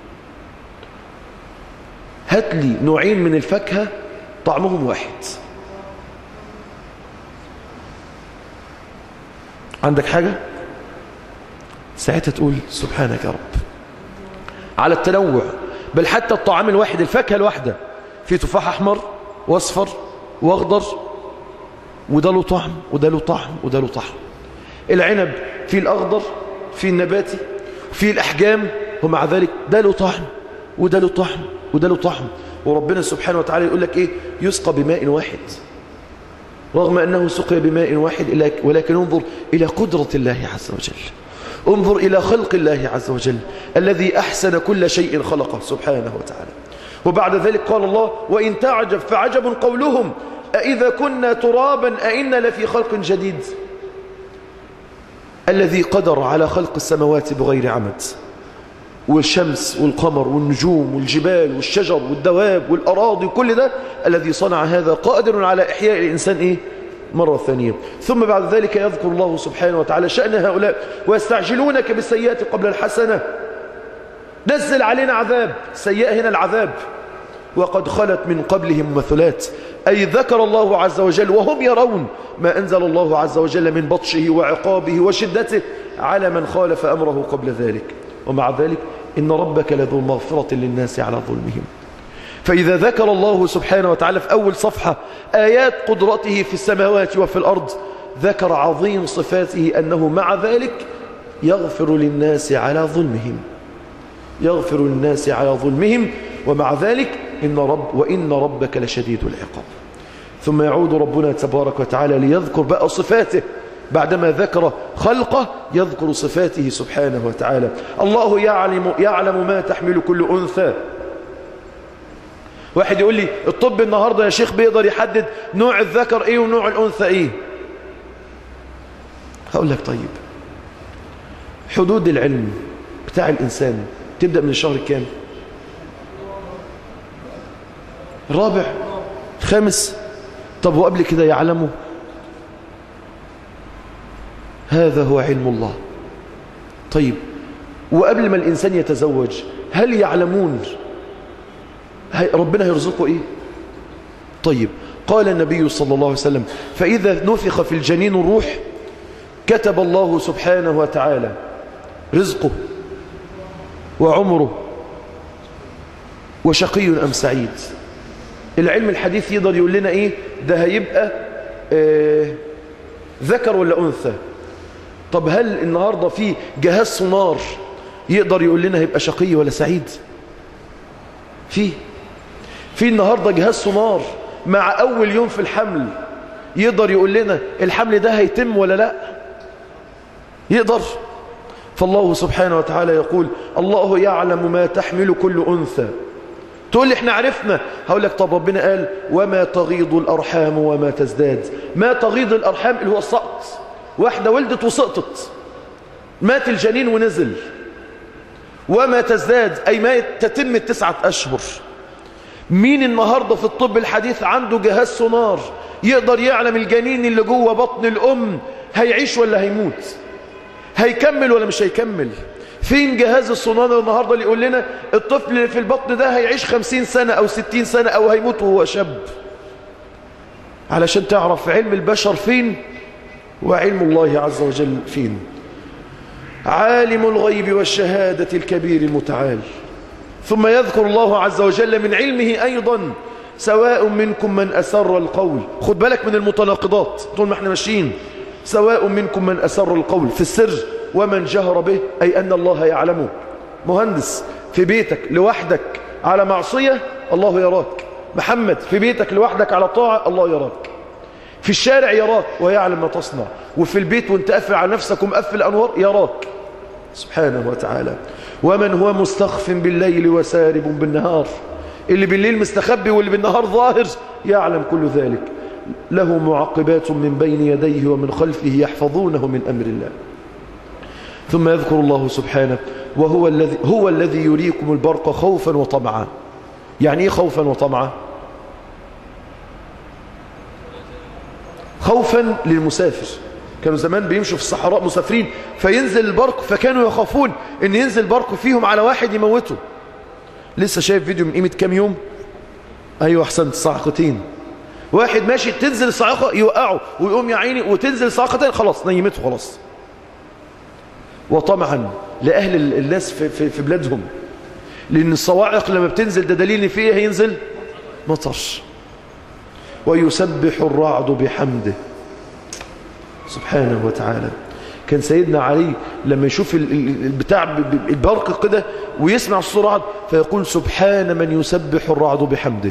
هات لي نوعين من الفاكهة طعمهم واحد عندك حاجة ساعتها تقول سبحانك يا رب على التنوع بل حتى الطعام الواحد الفاكهة الواحدة في تفاح أحمر واصفر واخضر وده له طعم وده له طعم وده له طعم العنب في الأخضر في النباتي في الأحجام ومع ذلك ده له طعم وده له طعم وده له طعم وربنا سبحانه وتعالى يقول لك إيه يسقى بماء واحد رغم أنه سقي بماء واحد ولكن انظر إلى قدرة الله عز وجل انظر إلى خلق الله عز وجل الذي أحسن كل شيء خلقه سبحانه وتعالى وبعد ذلك قال الله وإن تعجب فعجب قولهم أئذا كنا ترابا أئنا لفي خلق جديد الذي قدر على خلق السماوات بغير عمد والشمس والقمر والنجوم والجبال والشجر والدواب والأراضي وكل ده الذي صنع هذا قادر على إحياء الإنسان إيه؟ مرة ثانية ثم بعد ذلك يذكر الله سبحانه وتعالى شأن هؤلاء ويستعجلونك بالسيئات قبل الحسنة نزل علينا عذاب سيئة هنا العذاب وقد خلت من قبلهم مثلات أي ذكر الله عز وجل وهم يرون ما أنزل الله عز وجل من بطشه وعقابه وشدته على من خالف أمره قبل ذلك ومع ذلك إن ربك لذو مغفرة للناس على ظلمهم فإذا ذكر الله سبحانه وتعالى في أول صفحة آيات قدرته في السماوات وفي الأرض ذكر عظيم صفاته أنه مع ذلك يغفر للناس على ظلمهم يغفر للناس على ظلمهم ومع ذلك إن رب وإن ربك لشديد العقاب ثم يعود ربنا تبارك وتعالى ليذكر بقى صفاته بعدما ذكر خلقه يذكر صفاته سبحانه وتعالى الله يعلم, يعلم ما تحمل كل أنثى واحد يقول لي الطب النهاردة يا شيخ بيقدر يحدد نوع الذكر ايه ونوع الأنثى ايه هقول لك طيب حدود العلم بتاع الإنسان تبدأ من الشهر الكام الرابع الخامس طب وقبل كده يعلمه هذا هو علم الله طيب وقبل ما الإنسان يتزوج هل يعلمون ربنا هيرزقه إيه طيب قال النبي صلى الله عليه وسلم فإذا نفخ في الجنين الروح كتب الله سبحانه وتعالى رزقه وعمره وشقي أم سعيد العلم الحديث يقدر يقول لنا إيه ده هيبقى آه ذكر ولا أنثى طب هل النهاردة في جهاز سونار يقدر يقول لنا هيبقى شقي ولا سعيد في في النهاردة جهاز سونار مع أول يوم في الحمل يقدر يقول لنا الحمل ده هيتم ولا لا يقدر فالله سبحانه وتعالى يقول الله يعلم ما تحمل كل أنثى تقول لي احنا عرفنا هقول لك طب ربنا قال وما تغيض الأرحام وما تزداد ما تغيض الأرحام اللي هو السقط واحدة ولدت وسقطت مات الجنين ونزل وما تزداد أي ما تتم التسعة أشهر مين النهاردة في الطب الحديث عنده جهاز سونار يقدر يعلم الجنين اللي جوه بطن الأم هيعيش ولا هيموت هيكمل ولا مش هيكمل فين جهاز السونار النهاردة اللي يقول لنا الطفل اللي في البطن ده هيعيش خمسين سنة أو ستين سنة أو هيموت وهو شاب علشان تعرف علم البشر فين وعلم الله عز وجل فين عالم الغيب والشهادة الكبير المتعال ثم يذكر الله عز وجل من علمه أيضا سواء منكم من أسر القول خد بالك من المتناقضات طول ما احنا ماشيين سواء منكم من أسر القول في السر ومن جهر به أي أن الله يعلمه مهندس في بيتك لوحدك على معصية الله يراك محمد في بيتك لوحدك على طاعة الله يراك في الشارع يراك ويعلم ما تصنع وفي البيت وانت قافل على نفسك ومقفل أنوار يراك سبحانه وتعالى ومن هو مستخف بالليل وسارب بالنهار اللي بالليل مستخبي واللي بالنهار ظاهر يعلم كل ذلك له معقبات من بين يديه ومن خلفه يحفظونه من أمر الله ثم يذكر الله سبحانه وهو الذي هو الذي يريكم البرق خوفا وطمعا يعني ايه خوفا وطمعا خوفا للمسافر كانوا زمان بيمشوا في الصحراء مسافرين فينزل البرق فكانوا يخافون ان ينزل برق فيهم على واحد يموته لسه شايف فيديو من قيمة كام يوم ايوه احسنت صعقتين واحد ماشي تنزل الصاعقه يوقعه ويقوم يا عيني وتنزل صاعقتين خلاص نيمته خلاص وطمعا لأهل الناس في, في, في بلادهم لأن الصواعق لما بتنزل ده دليل ان فيه هينزل مطر ويسبح الرعد بحمده سبحانه وتعالى كان سيدنا علي لما يشوف البتاع البرق كده ويسمع الصوت رعد فيقول سبحان من يسبح الرعد بحمده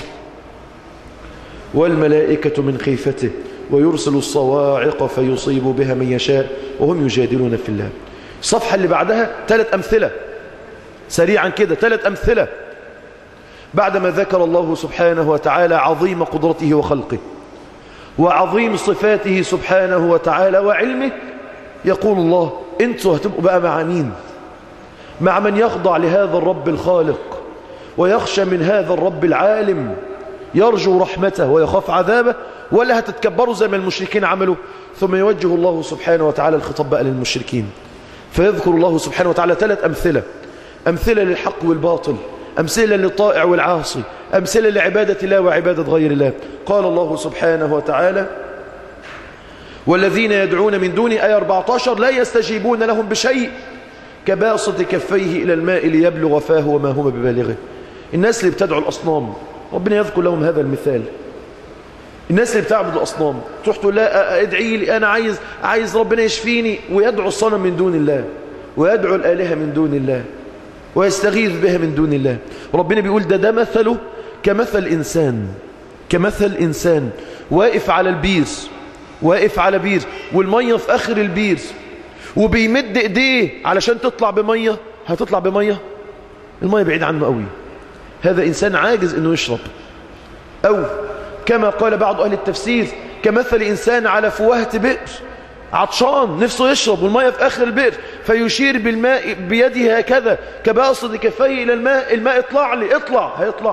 والملائكة من خيفته ويرسل الصواعق فيصيب بها من يشاء وهم يجادلون في الله الصفحة اللي بعدها ثلاث أمثلة سريعا كده ثلاث أمثلة بعدما ذكر الله سبحانه وتعالى عظيم قدرته وخلقه وعظيم صفاته سبحانه وتعالى وعلمه يقول الله انتوا هتبقوا بقى مع مين مع من يخضع لهذا الرب الخالق ويخشى من هذا الرب العالم يرجو رحمته ويخاف عذابه ولا هتتكبروا زي ما المشركين عملوا ثم يوجه الله سبحانه وتعالى الخطاب بقى للمشركين فيذكر الله سبحانه وتعالى ثلاث أمثلة أمثلة للحق والباطل أمثلة للطائع والعاصي أمثلة لعبادة الله وعبادة غير الله قال الله سبحانه وتعالى والذين يدعون من دون آية 14 لا يستجيبون لهم بشيء كباسط كفيه إلى الماء ليبلغ فاه وما هم ببالغه الناس اللي بتدعو الأصنام ربنا يذكر لهم هذا المثال الناس اللي بتعبد الأصنام تروح تقول لا ادعي لي أنا عايز عايز ربنا يشفيني ويدعو الصنم من دون الله ويدعو الآلهة من دون الله ويستغيث بها من دون الله ربنا بيقول ده ده مثله كمثل إنسان كمثل إنسان واقف على البير واقف على بير والمية في آخر البير وبيمد ايديه علشان تطلع بمية هتطلع بمية المية بعيد عنه قوي هذا إنسان عاجز أنه يشرب أو كما قال بعض أهل التفسير كمثل إنسان على فوهة بئر عطشان نفسه يشرب والمية في آخر البئر فيشير بالماء بيده هكذا كباسط كفيه إلى الماء الماء اطلع لي اطلع هيطلع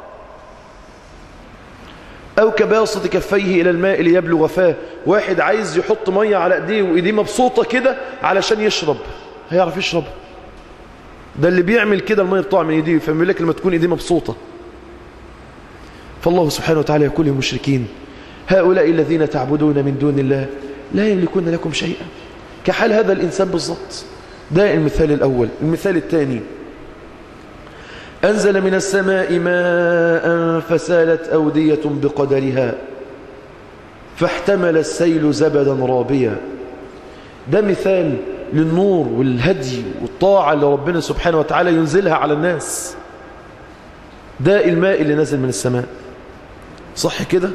أو كباسط كفيه إلى الماء ليبلغ فاه واحد عايز يحط مية على ايديه وإيديه مبسوطة كده علشان يشرب هيعرف يشرب ده اللي بيعمل كده المية بتطلع من ايديه فيقول لك لما تكون ايديه مبسوطة فالله سبحانه وتعالى يقول للمشركين هؤلاء الذين تعبدون من دون الله لا يملكون لكم شيئا كحال هذا الإنسان بالضبط ده المثال الأول المثال الثاني أنزل من السماء ماء فسالت أودية بقدرها فاحتمل السيل زبدا رابيا ده مثال للنور والهدي والطاعة اللي ربنا سبحانه وتعالى ينزلها على الناس ده الماء اللي نزل من السماء صح كده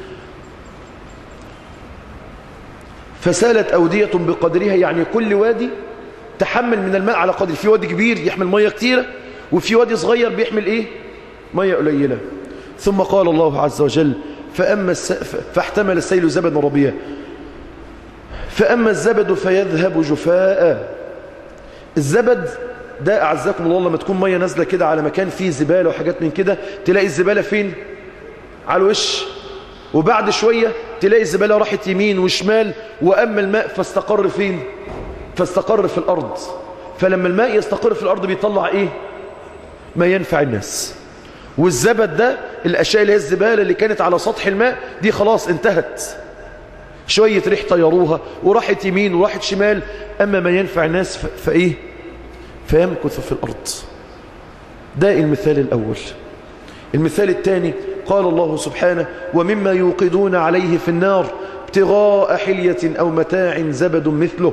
فسالت أودية بقدرها يعني كل وادي تحمل من الماء على قدر في وادي كبير يحمل مية كتيرة وفي وادي صغير بيحمل ايه مية قليلة ثم قال الله عز وجل فأما الس... فاحتمل السيل زبد ربيا فأما الزبد فيذهب جفاء الزبد ده أعزكم الله لما تكون مية نازلة كده على مكان فيه زبالة وحاجات من كده تلاقي الزبالة فين على الوش وبعد شوية تلاقي الزبالة راحت يمين وشمال وأما الماء فاستقر فين فاستقر في الأرض فلما الماء يستقر في الأرض بيطلع إيه ما ينفع الناس والزبد ده الأشياء اللي هي الزبالة اللي كانت على سطح الماء دي خلاص انتهت شوية ريح طيروها وراحت يمين وراحت شمال أما ما ينفع الناس فإيه فيمكث في الأرض ده المثال الأول المثال الثاني قال الله سبحانه ومما يوقدون عليه في النار ابتغاء حلية أو متاع زبد مثله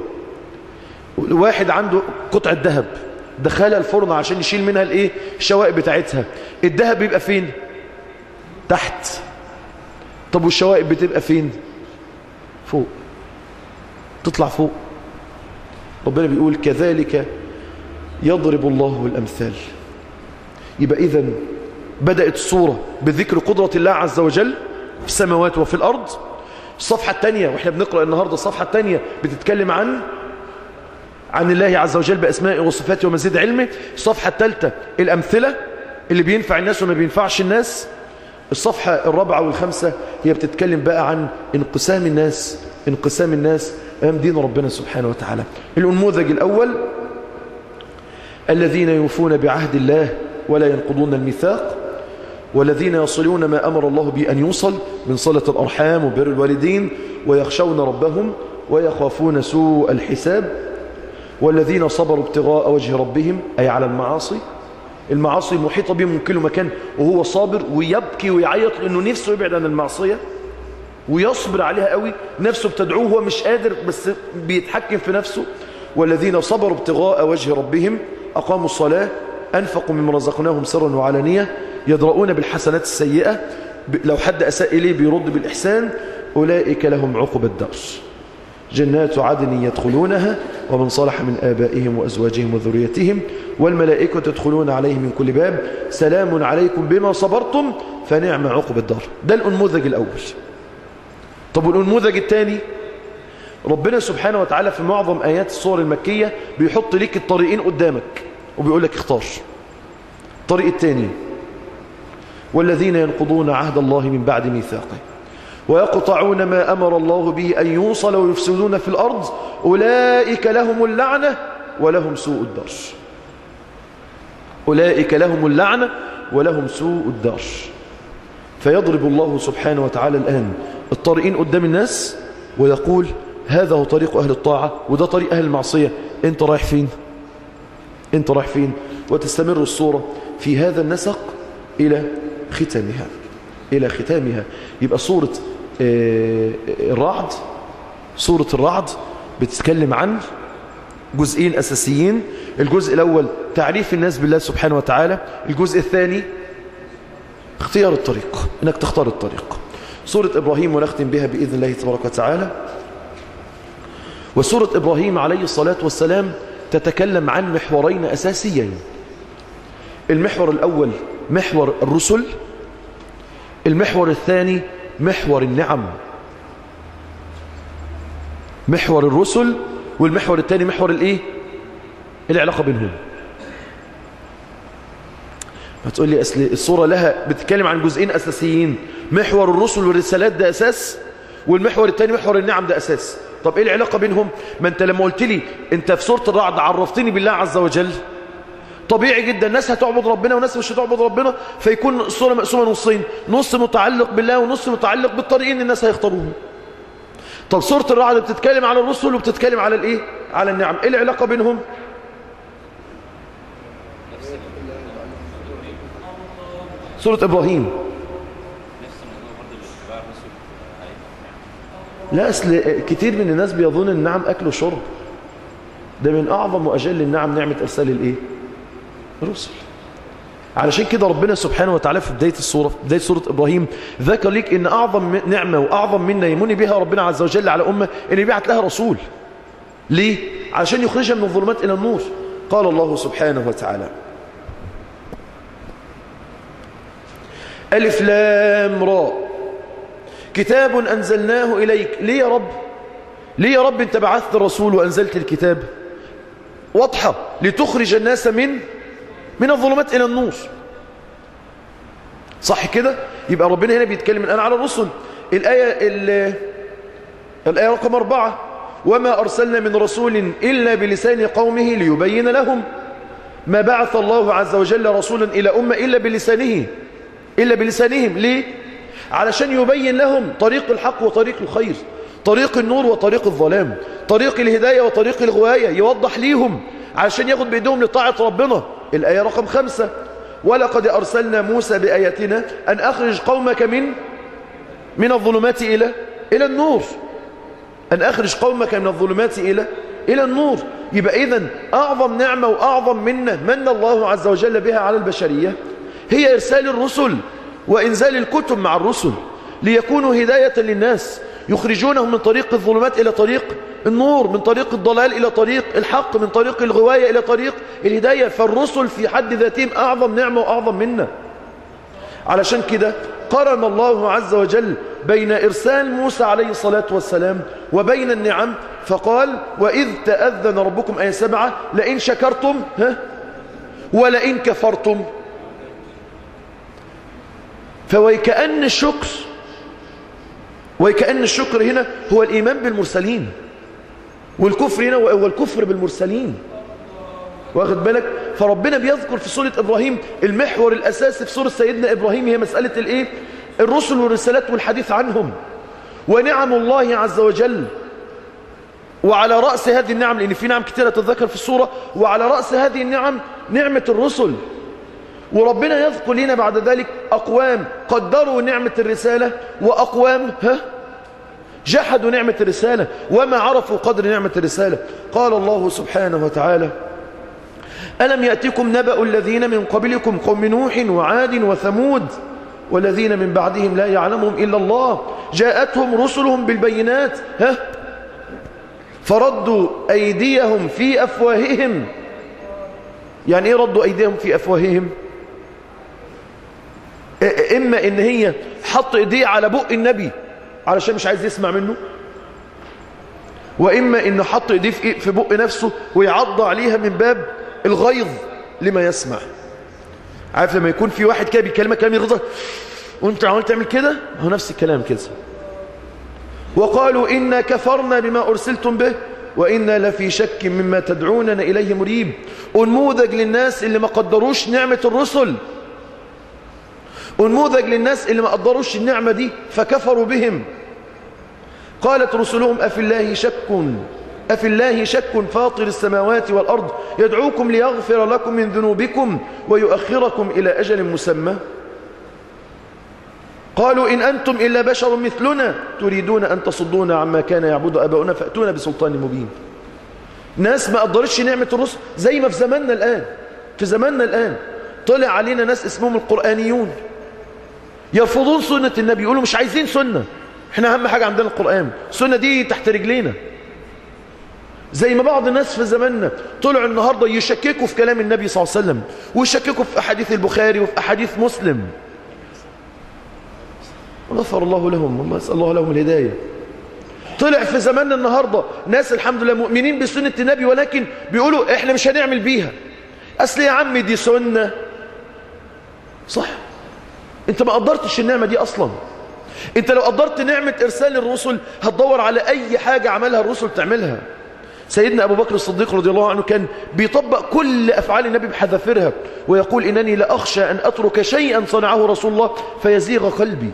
واحد عنده قطعة ذهب دخلها الفرن عشان يشيل منها الايه الشوائب بتاعتها الذهب بيبقى فين تحت طب والشوائب بتبقى فين فوق تطلع فوق ربنا بيقول كذلك يضرب الله الأمثال يبقى إذا بدأت الصورة بذكر قدرة الله عز وجل في السماوات وفي الأرض الصفحة الثانية وإحنا بنقرأ النهاردة الصفحة الثانية بتتكلم عن عن الله عز وجل بأسمائه وصفاته ومزيد علمه الصفحة الثالثة الأمثلة اللي بينفع الناس وما بينفعش الناس الصفحة الرابعة والخامسة هي بتتكلم بقى عن انقسام الناس انقسام الناس أمام دين ربنا سبحانه وتعالى الأنموذج الأول الذين يوفون بعهد الله ولا ينقضون الميثاق والذين يصلون ما أمر الله به أن يوصل من صلة الأرحام وبر الوالدين ويخشون ربهم ويخافون سوء الحساب والذين صبروا ابتغاء وجه ربهم أي على المعاصي المعاصي محيطة بهم من كل مكان وهو صابر ويبكي ويعيط لأنه نفسه يبعد عن المعصية ويصبر عليها قوي نفسه بتدعوه هو مش قادر بس بيتحكم في نفسه والذين صبروا ابتغاء وجه ربهم أقاموا الصلاة أنفقوا مما رزقناهم سرا وعلانية يدرؤون بالحسنات السيئة لو حد أساء إليه بيرد بالإحسان أولئك لهم عقب الدار جنات عدن يدخلونها ومن صلح من آبائهم وأزواجهم وذريتهم والملائكة تدخلون عليهم من كل باب سلام عليكم بما صبرتم فنعم عقب الدار ده الأنموذج الأول طب والأنموذج الثاني ربنا سبحانه وتعالى في معظم آيات الصور المكية بيحط لك الطريقين قدامك وبيقول لك اختار الطريق الثاني والذين ينقضون عهد الله من بعد ميثاقه ويقطعون ما أمر الله به أن يوصل ويفسدون في الأرض أولئك لهم اللعنة ولهم سوء الدار أولئك لهم اللعنة ولهم سوء الدار فيضرب الله سبحانه وتعالى الآن الطريقين قدام الناس ويقول هذا هو طريق أهل الطاعة وده طريق أهل المعصية انت رايح فين انت رايح فين وتستمر الصورة في هذا النسق إلى ختامها إلى ختامها يبقى صورة الرعد صورة الرعد بتتكلم عن جزئين أساسيين الجزء الأول تعريف الناس بالله سبحانه وتعالى الجزء الثاني اختيار الطريق انك تختار الطريق سورة إبراهيم ونختم بها بإذن الله تبارك وتعالى وسورة إبراهيم عليه الصلاة والسلام تتكلم عن محورين أساسيين المحور الأول محور الرسل المحور الثاني محور النعم محور الرسل والمحور الثاني محور الايه العلاقة بينهم هتقول لي أصل الصورة لها بتتكلم عن جزئين أساسيين محور الرسل والرسالات ده أساس والمحور الثاني محور النعم ده أساس طب إيه العلاقة بينهم ما أنت لما قلت لي أنت في سورة الرعد عرفتني بالله عز وجل طبيعي جدا ناس هتعبد ربنا وناس مش هتعبد ربنا فيكون الصورة مقسومة نصين نص متعلق بالله ونص متعلق بالطريقين الناس هيختاروهم طب سورة الرعد بتتكلم على الرسل وبتتكلم على الايه على النعم ايه العلاقة بينهم سورة ابراهيم لا اصل كتير من الناس بيظن النعم اكل وشرب ده من اعظم واجل النعم نعمة ارسال الايه الرسل علشان كده ربنا سبحانه وتعالى في بداية السورة في بداية سورة إبراهيم ذكر لك إن أعظم نعمة وأعظم منا يمني بها ربنا عز وجل على أمة إن يبعت لها رسول ليه؟ علشان يخرجها من الظلمات إلى النور قال الله سبحانه وتعالى ألف لام راء كتاب أنزلناه إليك ليه يا رب؟ ليه يا رب أنت بعثت الرسول وأنزلت الكتاب؟ واضحة لتخرج الناس من من الظلمات إلى النور صح كده يبقى ربنا هنا بيتكلم الآن على الرسل الآية, الآية رقم أربعة وما أرسلنا من رسول إلا بلسان قومه ليبين لهم ما بعث الله عز وجل رسولا إلى أمة إلا بلسانه إلا بلسانهم ليه؟ علشان يبين لهم طريق الحق وطريق الخير طريق النور وطريق الظلام طريق الهداية وطريق الغواية يوضح ليهم علشان ياخد بإيدهم لطاعة ربنا الآية رقم خمسة ولقد أرسلنا موسى بآياتنا أن أخرج قومك من من الظلمات إلى إلى النور أن أخرج قومك من الظلمات إلى إلى النور يبقى إذن أعظم نعمة وأعظم منة من الله عز وجل بها على البشرية هي إرسال الرسل وإنزال الكتب مع الرسل ليكونوا هداية للناس يخرجونهم من طريق الظلمات إلى طريق النور من طريق الضلال إلى طريق الحق من طريق الغواية إلى طريق الهداية فالرسل في حد ذاتهم أعظم نعمة وأعظم منة علشان كده قرن الله عز وجل بين إرسال موسى عليه الصلاة والسلام وبين النعم فقال وإذ تأذن ربكم أي سبعة لئن شكرتم ها ولئن كفرتم فويكأن الشكر ويكأن الشكر هنا هو الإيمان بالمرسلين والكفر هنا هو الكفر بالمرسلين واخد بالك فربنا بيذكر في سورة إبراهيم المحور الأساسي في سورة سيدنا إبراهيم هي مسألة الإيه الرسل والرسالات والحديث عنهم ونعم الله عز وجل وعلى رأس هذه النعم لأن في نعم كثيرة تتذكر في السورة وعلى رأس هذه النعم نعمة الرسل وربنا يذكر لنا بعد ذلك أقوام قدروا نعمة الرسالة وأقوام ها جحدوا نعمة الرسالة وما عرفوا قدر نعمة الرسالة قال الله سبحانه وتعالى ألم يأتكم نبأ الذين من قبلكم قوم نوح وعاد وثمود والذين من بعدهم لا يعلمهم إلا الله جاءتهم رسلهم بالبينات ها فردوا أيديهم في أفواههم يعني إيه ردوا أيديهم في أفواههم إما إن هي حط إيديه على بق النبي علشان مش عايز يسمع منه وإما إنه حط إيديه في بق نفسه ويعض عليها من باب الغيظ لما يسمع عارف لما يكون في واحد كده بيكلمك كلام يغضب وانت عمال تعمل كده هو نفس الكلام كده وقالوا إنا كفرنا بما أرسلتم به وإنا لفي شك مما تدعوننا إليه مريب أنموذج للناس اللي ما قدروش نعمة الرسل أنموذج للناس اللي ما قدروش النعمة دي فكفروا بهم قالت رسلهم أفي الله شك أفي الله شك فاطر السماوات والأرض يدعوكم ليغفر لكم من ذنوبكم ويؤخركم إلى أجل مسمى قالوا إن أنتم إلا بشر مثلنا تريدون أن تصدونا عما كان يعبد أباؤنا فأتونا بسلطان مبين ناس ما قدرتش نعمة الرسل زي ما في زماننا الآن في زماننا الآن طلع علينا ناس اسمهم القرآنيون يرفضون سنة النبي يقولوا مش عايزين سنة احنا أهم حاجة عندنا القرآن السنة دي تحت رجلينا زي ما بعض الناس في زماننا طلعوا النهاردة يشككوا في كلام النبي صلى الله عليه وسلم ويشككوا في أحاديث البخاري وفي أحاديث مسلم غفر الله لهم الله أسأل الله لهم الهداية طلع في زماننا النهاردة ناس الحمد لله مؤمنين بسنة النبي ولكن بيقولوا احنا مش هنعمل بيها أصل يا عم دي سنة صح انت ما قدرتش النعمة دي أصلا انت لو قدرت نعمة إرسال الرسل هتدور على أي حاجة عملها الرسل تعملها سيدنا أبو بكر الصديق رضي الله عنه كان بيطبق كل أفعال النبي بحذافيرها ويقول إنني لأخشى أن أترك شيئا صنعه رسول الله فيزيغ قلبي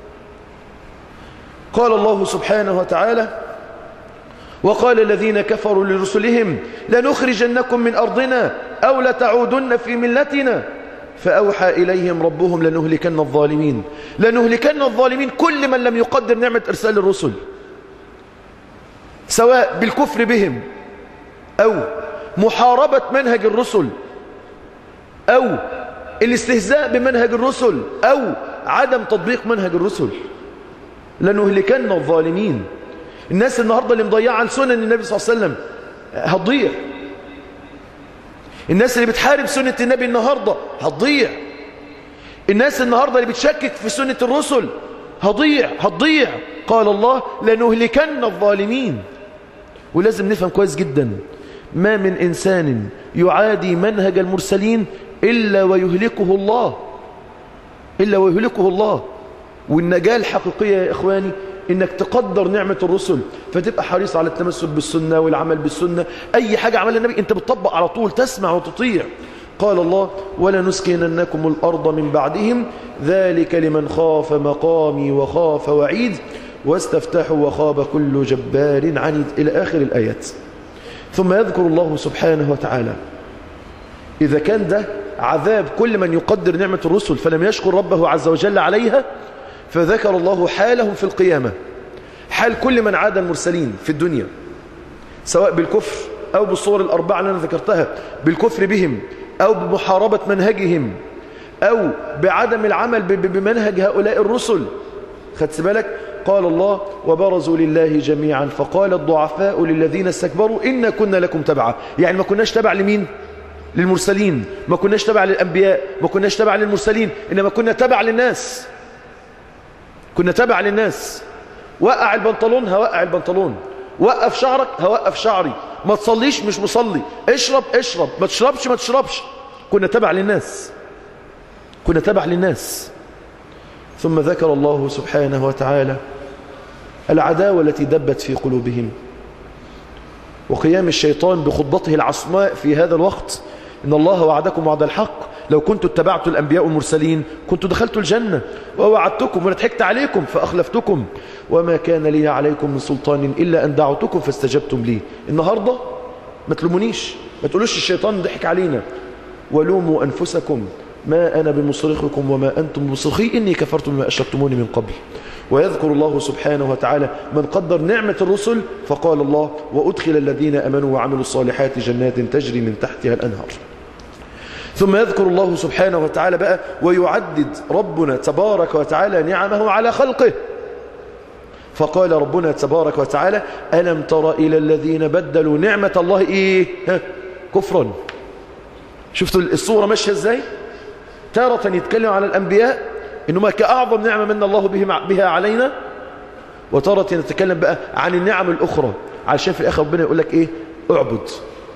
قال الله سبحانه وتعالى وقال الذين كفروا لرسلهم لنخرجنكم من أرضنا أو لتعودن في ملتنا فأوحى إليهم ربهم لنهلكن الظالمين لنهلكن الظالمين كل من لم يقدر نعمة إرسال الرسل سواء بالكفر بهم أو محاربة منهج الرسل أو الاستهزاء بمنهج الرسل أو عدم تطبيق منهج الرسل لنهلكن الظالمين الناس النهاردة اللي مضيعة عن سنن النبي صلى الله عليه وسلم هتضيع الناس اللي بتحارب سنة النبي النهاردة هتضيع الناس النهاردة اللي بتشكك في سنة الرسل هضيع هتضيع قال الله لنهلكن الظالمين ولازم نفهم كويس جدا ما من إنسان يعادي منهج المرسلين إلا ويهلكه الله إلا ويهلكه الله والنجاة الحقيقية يا إخواني إنك تقدر نعمة الرسل فتبقى حريص على التمسك بالسنة والعمل بالسنة أي حاجة عملها النبي أنت بتطبق على طول تسمع وتطيع قال الله ولنسكننكم الأرض من بعدهم ذلك لمن خاف مقامي وخاف وعيد واستفتحوا وخاب كل جبار عنيد إلى آخر الآيات ثم يذكر الله سبحانه وتعالى إذا كان ده عذاب كل من يقدر نعمة الرسل فلم يشكر ربه عز وجل عليها فذكر الله حالهم في القيامة حال كل من عاد المرسلين في الدنيا سواء بالكفر أو بالصور الأربعة اللي أنا ذكرتها بالكفر بهم أو بمحاربة منهجهم أو بعدم العمل بمنهج هؤلاء الرسل خدت بالك قال الله وبرزوا لله جميعا فقال الضعفاء للذين استكبروا إنا كنا لكم تبعا يعني ما كناش تبع لمين للمرسلين ما كناش تبع للأنبياء ما كناش تبع للمرسلين إنما كنا تبع للناس كنا تبع للناس وقع البنطلون هوقع البنطلون وقف شعرك هوقف شعري ما تصليش مش مصلي اشرب اشرب ما تشربش ما تشربش كنا تبع للناس كنا تبع للناس ثم ذكر الله سبحانه وتعالى العداوة التي دبت في قلوبهم وقيام الشيطان بخطبته العصماء في هذا الوقت إن الله وعدكم وعد الحق لو كنت اتبعت الأنبياء والمرسلين كنت دخلت الجنة ووعدتكم ونضحكت عليكم فأخلفتكم وما كان لي عليكم من سلطان إلا أن دعوتكم فاستجبتم لي النهاردة ما تلومونيش ما تقولوش الشيطان ضحك علينا ولوموا أنفسكم ما أنا بمصرخكم وما أنتم بمصرخي إني كفرت بما أشركتموني من قبل ويذكر الله سبحانه وتعالى من قدر نعمة الرسل فقال الله وأدخل الذين أمنوا وعملوا الصالحات جنات تجري من تحتها الأنهار ثم يذكر الله سبحانه وتعالى بقى ويعدد ربنا تبارك وتعالى نعمه على خلقه فقال ربنا تبارك وتعالى ألم تر إلى الذين بدلوا نعمة الله إيه كفرا شفتوا الصورة ماشية إزاي تارة يتكلم على الأنبياء إنما كأعظم نعمة من الله بها علينا وتارة نتكلم بقى عن النعم الأخرى علشان في الآخر ربنا يقول لك إيه اعبد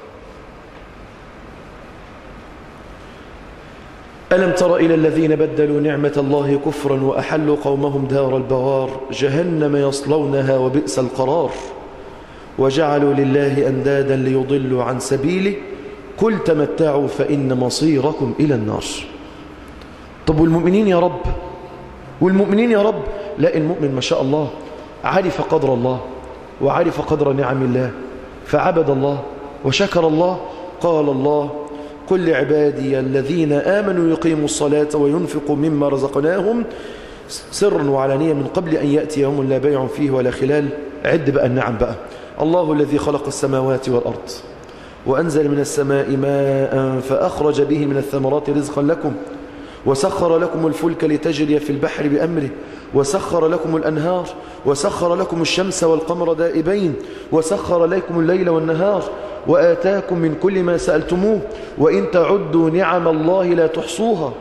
ألم تر إلى الذين بدلوا نعمة الله كفرا وأحلوا قومهم دار البوار جهنم يصلونها وبئس القرار وجعلوا لله أندادا ليضلوا عن سبيله قل تمتعوا فإن مصيركم إلى النار طب والمؤمنين يا رب والمؤمنين يا رب لا المؤمن ما شاء الله عرف قدر الله وعرف قدر نعم الله فعبد الله وشكر الله قال الله قل لعبادي الذين آمنوا يقيموا الصلاة وينفقوا مما رزقناهم سرا وعلانية من قبل أن يأتي يوم لا بيع فيه ولا خلال عد بقى النعم بقى الله الذي خلق السماوات والأرض وأنزل من السماء ماء فأخرج به من الثمرات رزقا لكم وسخر لكم الفلك لتجري في البحر بأمره وسخر لكم الأنهار وسخر لكم الشمس والقمر دائبين وسخر لكم الليل والنهار وآتاكم من كل ما سألتموه وإن تعدوا نعم الله لا تحصوها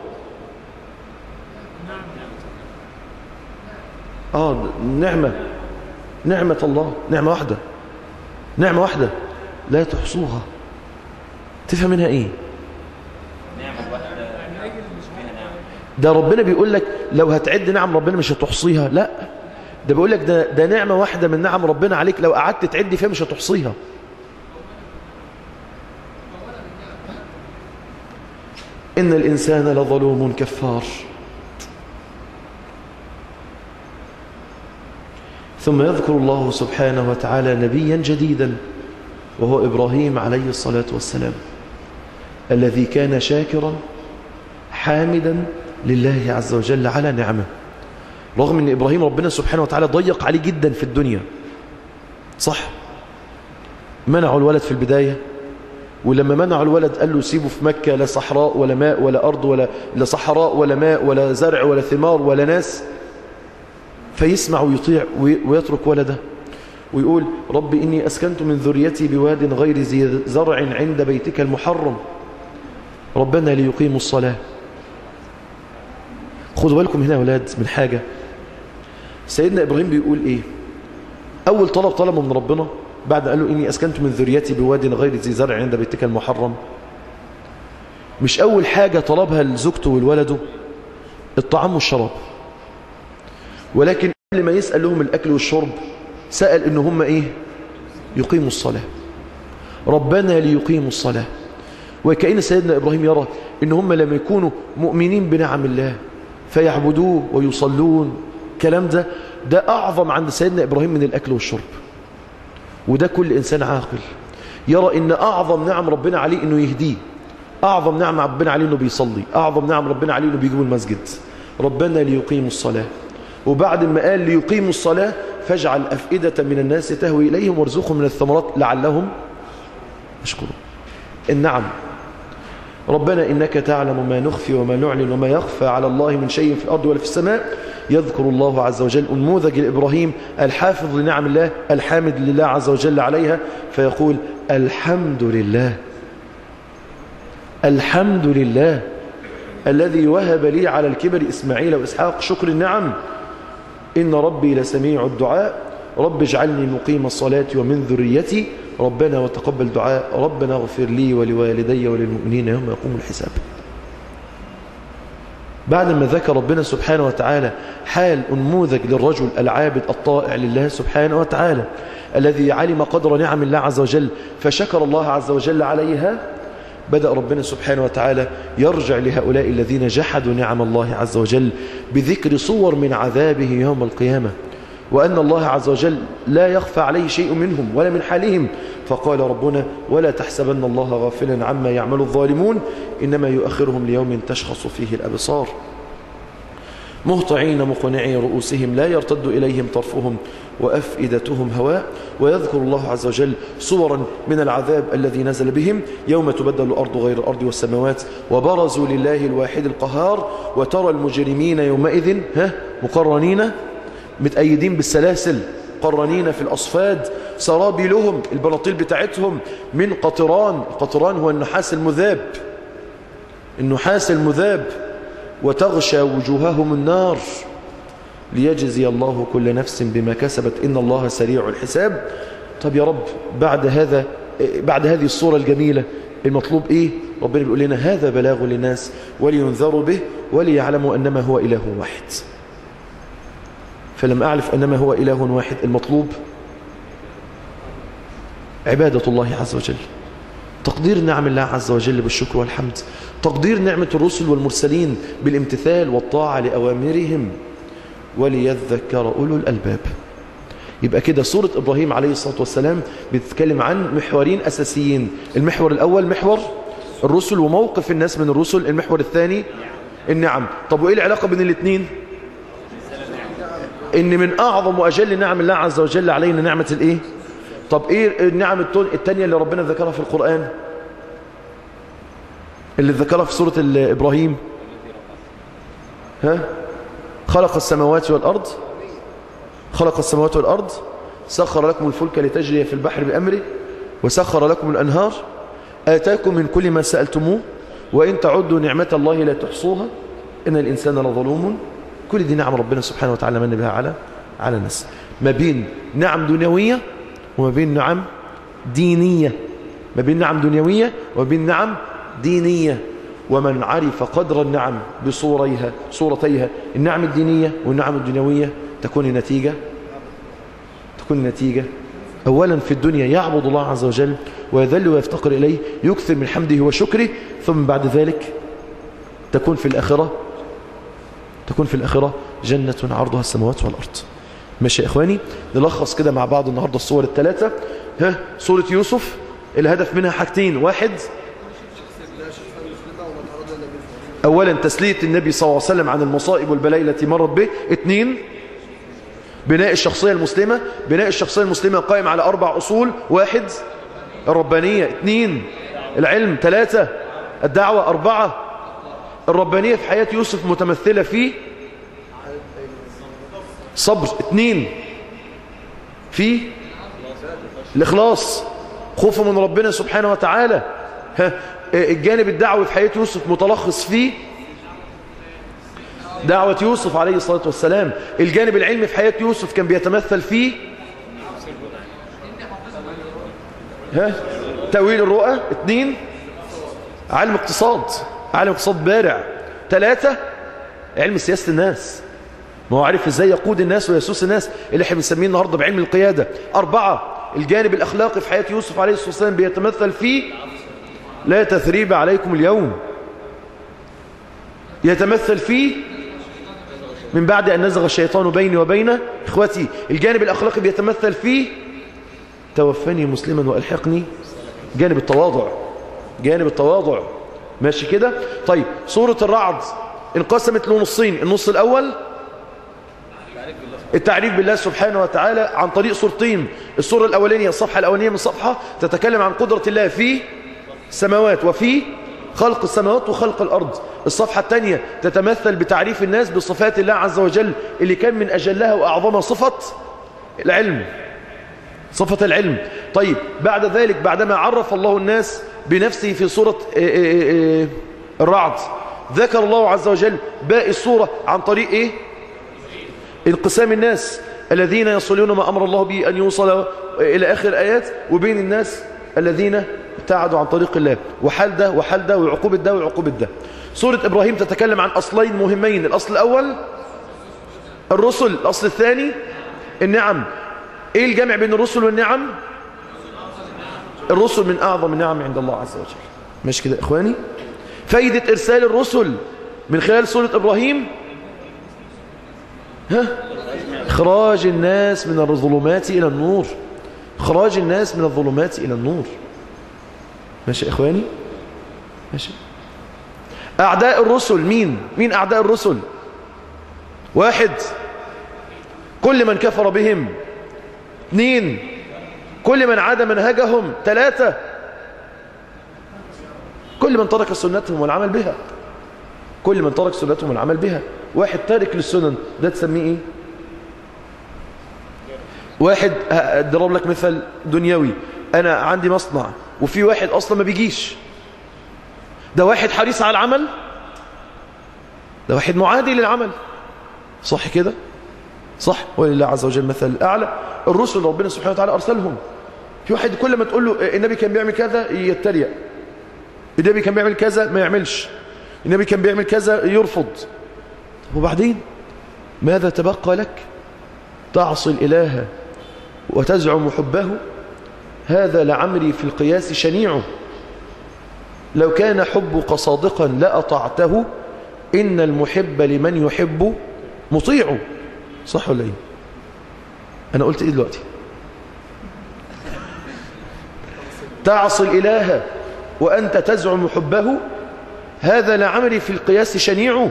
آه نعمة نعمة الله نعمة واحدة نعمة واحدة لا تحصوها تفهم منها ايه ده ربنا بيقول لك لو هتعد نعم ربنا مش هتحصيها لا ده بيقول لك ده, ده نعمة واحدة من نعم ربنا عليك لو قعدت تعد فيها مش هتحصيها إن الإنسان لظلوم كفار ثم يذكر الله سبحانه وتعالى نبيا جديدا وهو إبراهيم عليه الصلاة والسلام الذي كان شاكرا حامدا لله عز وجل على نعمه رغم أن إبراهيم ربنا سبحانه وتعالى ضيق عليه جدا في الدنيا صح منعوا الولد في البداية ولما منعوا الولد قال له سيبه في مكة لا صحراء ولا ماء ولا أرض ولا لا صحراء ولا ماء ولا زرع ولا ثمار ولا ناس فيسمع ويطيع ويترك ولده ويقول رب إني أسكنت من ذريتي بواد غير ذي زرع عند بيتك المحرم ربنا ليقيموا الصلاة خدوا بالكم هنا يا أولاد من حاجة سيدنا إبراهيم بيقول إيه أول طلب طلبه من ربنا بعد قال له إني أسكنت من ذريتي بواد غير ذي زرع عند بيتك المحرم مش أول حاجة طلبها لزوجته والولده الطعام والشراب ولكن قبل ما يسأل لهم الأكل والشرب سأل إن هم إيه يقيموا الصلاة ربنا ليقيموا الصلاة وكأن سيدنا إبراهيم يرى إن هم لما يكونوا مؤمنين بنعم الله فيعبدوه ويصلون كلام ده ده أعظم عند سيدنا إبراهيم من الأكل والشرب وده كل إنسان عاقل يرى إن أعظم نعم ربنا عليه إنه يهديه أعظم نعم ربنا عليه إنه بيصلي أعظم نعم ربنا عليه إنه بيجيب المسجد ربنا ليقيموا الصلاة وبعد ما قال ليقيموا الصلاة فاجعل أفئدة من الناس تهوي إليهم وارزقهم من الثمرات لعلهم يشكرون النعم ربنا إنك تعلم ما نخفي وما نعلن وما يخفى على الله من شيء في الأرض ولا في السماء يذكر الله عز وجل أنموذج لإبراهيم الحافظ لنعم الله الحامد لله عز وجل عليها فيقول الحمد لله الحمد لله الذي وهب لي على الكبر إسماعيل وإسحاق شكر النعم إن ربي لسميع الدعاء رب اجعلني مقيم الصلاة ومن ذريتي ربنا وتقبل دعاء ربنا اغفر لي ولوالدي وللمؤمنين يوم يقوم الحساب بعد ما ذكر ربنا سبحانه وتعالى حال أنموذج للرجل العابد الطائع لله سبحانه وتعالى الذي علم قدر نعم الله عز وجل فشكر الله عز وجل عليها بدأ ربنا سبحانه وتعالى يرجع لهؤلاء الذين جحدوا نعم الله عز وجل بذكر صور من عذابه يوم القيامة وأن الله عز وجل لا يخفى عليه شيء منهم ولا من حالهم فقال ربنا ولا تحسبن الله غافلا عما يعمل الظالمون إنما يؤخرهم ليوم تشخص فيه الأبصار مهطعين مقنعي رؤوسهم لا يرتد إليهم طرفهم وأفئدتهم هواء ويذكر الله عز وجل صورا من العذاب الذي نزل بهم يوم تبدل الأرض غير الأرض والسماوات وبرزوا لله الواحد القهار وترى المجرمين يومئذ ها مقرنين متأيدين بالسلاسل قرنين في الأصفاد سرابيلهم البناطيل بتاعتهم من قطران القطران هو النحاس المذاب النحاس المذاب وتغشى وجوههم النار ليجزي الله كل نفس بما كسبت إن الله سريع الحساب طب يا رب بعد هذا بعد هذه الصورة الجميلة المطلوب إيه ربنا بيقول لنا هذا بلاغ للناس ولينذروا به وليعلموا أنما هو إله واحد فلم أعرف أنما هو إله واحد المطلوب عبادة الله عز وجل تقدير نعم الله عز وجل بالشكر والحمد تقدير نعمة الرسل والمرسلين بالامتثال والطاعة لأوامرهم وليذكر أولو الألباب يبقى كده سورة إبراهيم عليه الصلاة والسلام بتتكلم عن محورين أساسيين المحور الأول محور الرسل وموقف الناس من الرسل المحور الثاني النعم طب وإيه العلاقة بين الاثنين إن من أعظم وأجل نعم الله عز وجل علينا نعمة الإيه طب إيه النعم الثانية اللي ربنا ذكرها في القرآن اللي ذكرها في سورة إبراهيم ها خلق السماوات والأرض خلق السماوات والأرض سخر لكم الفلك لتجري في البحر بأمره وسخر لكم الأنهار آتاكم من كل ما سألتموه وإن تعدوا نعمة الله لا تحصوها إن الإنسان لظلوم كل دي نعم ربنا سبحانه وتعالى من بها على على الناس ما بين نعم دنيوية وما بين نعم دينية ما بين نعم دنيوية وما بين نعم دينية ومن عرف قدر النعم بصوريها صورتيها النعم الدينية والنعم الدنيوية تكون النتيجة تكون النتيجة أولا في الدنيا يعبد الله عز وجل ويذل ويفتقر إليه يكثر من حمده وشكره ثم بعد ذلك تكون في الآخرة تكون في الآخرة جنة عرضها السماوات والأرض ماشي يا إخواني نلخص كده مع بعض النهاردة الصور الثلاثة ها صورة يوسف الهدف منها حاجتين واحد أولا تسلية النبي صلى الله عليه وسلم عن المصائب والبلاء التي مرت به اثنين بناء الشخصية المسلمة بناء الشخصية المسلمة قائم على أربع أصول واحد الربانية اثنين العلم ثلاثة الدعوة أربعة الربانية في حياة يوسف متمثلة في صبر اثنين في الإخلاص خوفه من ربنا سبحانه وتعالى الجانب الدعوي في حياة يوسف متلخص في دعوة يوسف عليه الصلاة والسلام الجانب العلمي في حياة يوسف كان بيتمثل في ها تأويل الرؤى اثنين علم اقتصاد علم اقتصاد بارع ثلاثة علم سياسة الناس ما هو عارف ازاي يقود الناس ويسوس الناس اللي احنا بنسميه النهارده بعلم القيادة أربعة الجانب الأخلاقي في حياة يوسف عليه الصلاة والسلام بيتمثل في لا تثريب عليكم اليوم يتمثل في من بعد أن نزغ الشيطان بيني وبين إخوتي الجانب الأخلاقي بيتمثل في توفني مسلما وألحقني جانب التواضع جانب التواضع ماشي كده طيب سورة الرعد انقسمت لنصين النص الأول التعريف بالله سبحانه وتعالى عن طريق صورتين الصورة الأولانية الصفحة الأولانية من الصفحة تتكلم عن قدرة الله في السماوات وفي خلق السماوات وخلق الأرض الصفحة الثانية تتمثل بتعريف الناس بصفات الله عز وجل اللي كان من أجلها وأعظمها صفة العلم صفة العلم طيب بعد ذلك بعدما عرف الله الناس بنفسه في سورة الرعد ذكر الله عز وجل باقي الصورة عن طريق إيه انقسام الناس الذين يصلون ما أمر الله به أن يوصل إلى آخر الآيات وبين الناس الذين ابتعدوا عن طريق الله وحال ده وحال ده وعقوبة ده وعقوبة ده سورة إبراهيم تتكلم عن أصلين مهمين الأصل الأول الرسل الأصل الثاني النعم إيه الجمع بين الرسل والنعم الرسل من أعظم النعم عند الله عز وجل مش كده إخواني فايدة إرسال الرسل من خلال سورة إبراهيم ها إخراج الناس من الظلمات إلى النور إخراج الناس من الظلمات إلى النور ماشي إخواني ماشي أعداء الرسل مين مين أعداء الرسل واحد كل من كفر بهم اثنين كل من عاد منهجهم ثلاثة كل من ترك سنتهم والعمل بها كل من ترك سنتهم والعمل بها واحد تارك للسنن ده تسميه ايه واحد اضرب لك مثل دنيوي انا عندي مصنع وفي واحد اصلا ما بيجيش ده واحد حريص على العمل ده واحد معادي للعمل صح كده صح ولله عز وجل مثل الأعلى الرسل ربنا سبحانه وتعالى أرسلهم في واحد كل ما تقول له النبي كان بيعمل كذا يتريق النبي كان بيعمل كذا ما يعملش النبي كان بيعمل كذا يرفض وبعدين ماذا تبقى لك تعصي الإله وتزعم حبه هذا لعمري في القياس شنيع لو كان حبك صادقا لأطعته إن المحب لمن يحب مطيع صح ولا ايه انا قلت ايه دلوقتي تعصي الاله وانت تزعم حبه هذا لعمري في القياس شنيع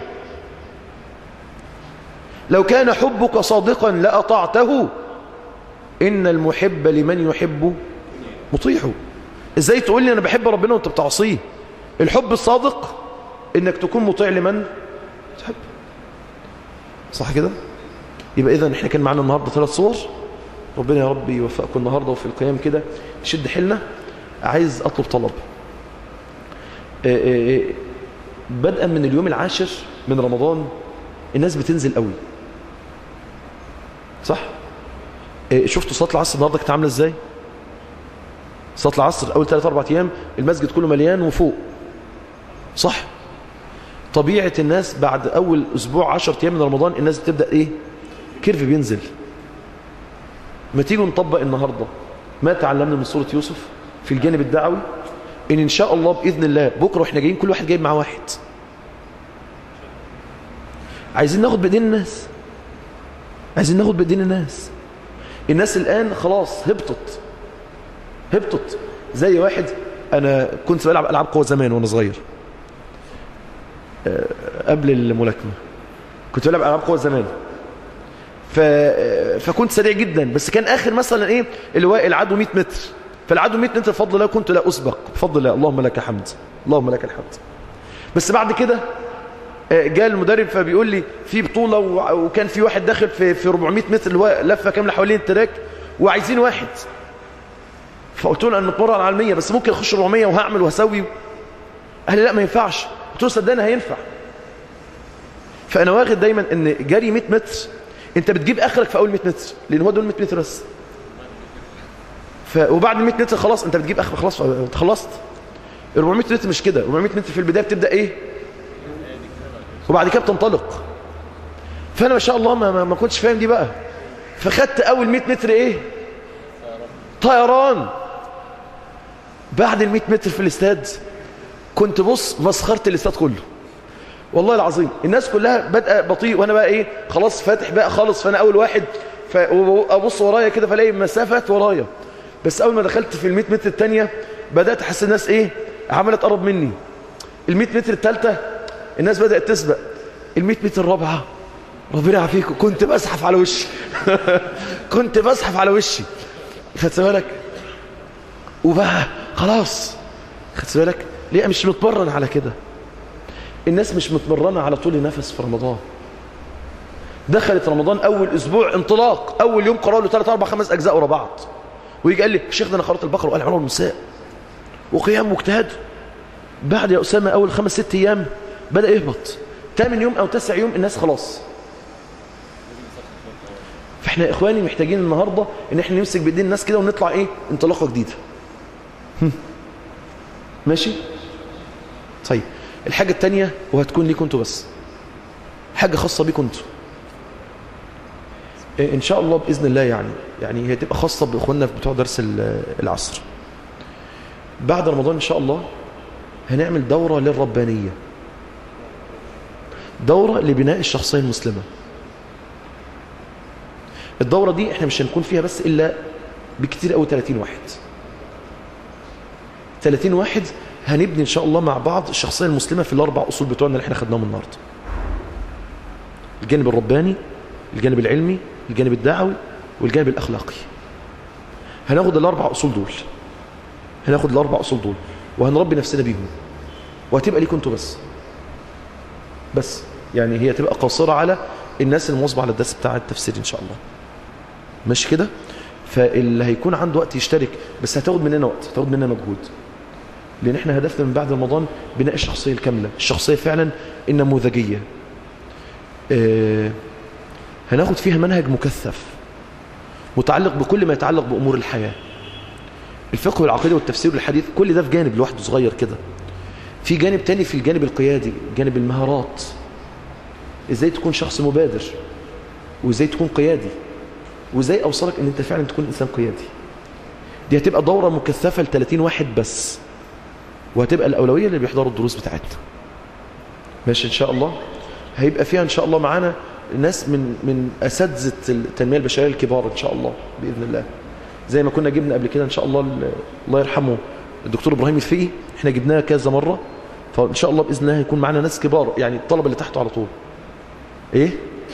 لو كان حبك صادقا لاطعته ان المحب لمن يحب مطيع ازاي تقول لي انا بحب ربنا وانت بتعصيه الحب الصادق انك تكون مطيع لمن تحب صح كده يبقى إذا إحنا كان معنا النهاردة ثلاث صور ربنا يا رب يوفقكم النهاردة وفي القيام كده شد حيلنا عايز أطلب طلب بدءا من اليوم العاشر من رمضان الناس بتنزل قوي صح شفتوا صلاة العصر النهاردة كانت عاملة ازاي صلاة العصر أول ثلاث أربع أيام المسجد كله مليان وفوق صح طبيعة الناس بعد أول أسبوع عشر أيام من رمضان الناس بتبدأ إيه كيرف بينزل ما تيجوا نطبق النهاردة ما تعلمنا من سورة يوسف في الجانب الدعوي إن إن شاء الله بإذن الله بكرة وإحنا جايين كل واحد جايب معاه واحد عايزين ناخد بإيدين الناس عايزين ناخد بإيدين الناس الناس الآن خلاص هبطت هبطت زي واحد أنا كنت بلعب ألعاب قوة زمان وأنا صغير قبل الملاكمة كنت بلعب ألعاب قوة زمان ف... فكنت سريع جدا بس كان آخر مثلا إيه اللي هو العدو 100 متر فالعدو 100 متر بفضل الله كنت لا أسبق بفضل الله اللهم لك حمد اللهم لك الحمد بس بعد كده جاء المدرب فبيقول لي في بطولة وكان في واحد داخل في في 400 متر اللي هو لفة كاملة حوالين التراك وعايزين واحد فقلت له انا نتمرن على 100 بس ممكن اخش 400 وهعمل وهسوي قال لي لا ما ينفعش قلت له صدقني هينفع فانا واخد دايما ان جري 100 متر انت بتجيب اخرك في اول 100 متر لان هو دول 100 متر بس ف... وبعد 100 متر خلاص انت بتجيب اخرك خلاص انت خلصت 400 متر مش كده 400 متر في البدايه بتبدا ايه وبعد كده بتنطلق فانا ما شاء الله ما, ما, ما كنتش فاهم دي بقى فخدت اول 100 متر ايه طيران بعد ال 100 متر في الاستاد كنت بص مسخرت الاستاد كله والله العظيم الناس كلها بدأ بطيء وانا بقى ايه خلاص فاتح بقى خالص فانا اول واحد فابص ورايا كده فلاقي مسافات ورايا بس اول ما دخلت في ال 100 متر الثانيه بدات احس الناس ايه عملت تقرب مني ال 100 متر الثالثه الناس بدات تسبق ال 100 متر الرابعه ربنا يعافيكم كنت بزحف على وشي كنت بزحف على وشي خدت بالك وبقى خلاص خدت بالك ليه مش متمرن على كده الناس مش متمرنة على طول نفس في رمضان دخلت رمضان اول اسبوع انطلاق اول يوم قرأوا له 3 4 5 اجزاء ورا بعض ويجي قال لي الشيخ ده انا قرأت البقره وقال عمر والنساء وقيام واجتهاد بعد يا اسامه اول خمس ست ايام بدا يهبط ثامن يوم او تسع يوم الناس خلاص فاحنا يا اخواني محتاجين النهارده ان احنا نمسك بايدين الناس كده ونطلع ايه انطلاقه جديده ماشي طيب الحاجه الثانيه وهتكون ليكم انتوا بس حاجه خاصه بيكم انتوا ان شاء الله باذن الله يعني يعني هي تبقى خاصه باخواننا بتوع درس العصر بعد رمضان ان شاء الله هنعمل دوره للربانيه دوره لبناء الشخصيه المسلمه الدوره دي احنا مش هنكون فيها بس الا بكتير قوي 30 واحد 30 واحد هنبني ان شاء الله مع بعض الشخصيه المسلمه في الاربع اصول بتوعنا اللي احنا خدناهم النهارده الجانب الرباني الجانب العلمي الجانب الدعوي والجانب الأخلاقي هناخد الأربع أصول دول هناخد الأربع أصول دول وهنربي نفسنا بيهم وهتبقى ليكم انتوا بس بس يعني هي تبقى قاصرة على الناس المواظبة على الدرس بتاع التفسير إن شاء الله مش كده فاللي هيكون عنده وقت يشترك بس هتاخد مننا وقت هتاخد مننا مجهود لأن احنا هدفنا من بعد رمضان بناء الشخصية الكاملة الشخصية فعلا النموذجية اه هناخد فيها منهج مكثف متعلق بكل ما يتعلق بأمور الحياة الفقه والعقيدة والتفسير والحديث كل ده في جانب لوحده صغير كده في جانب تاني في الجانب القيادي جانب المهارات ازاي تكون شخص مبادر وازاي تكون قيادي وازاي اوصلك ان انت فعلا تكون انسان قيادي دي هتبقى دورة مكثفة ل 30 واحد بس وهتبقى الأولوية اللي بيحضروا الدروس بتاعتنا ماشي إن شاء الله هيبقى فيها إن شاء الله معانا ناس من من اساتذه التنميه البشريه الكبار ان شاء الله باذن الله زي ما كنا جبنا قبل كده ان شاء الله الله يرحمه الدكتور ابراهيم الفقي احنا جبناه كذا مره فان شاء الله باذن الله هيكون معانا ناس كبار يعني الطلبه اللي تحته على طول ايه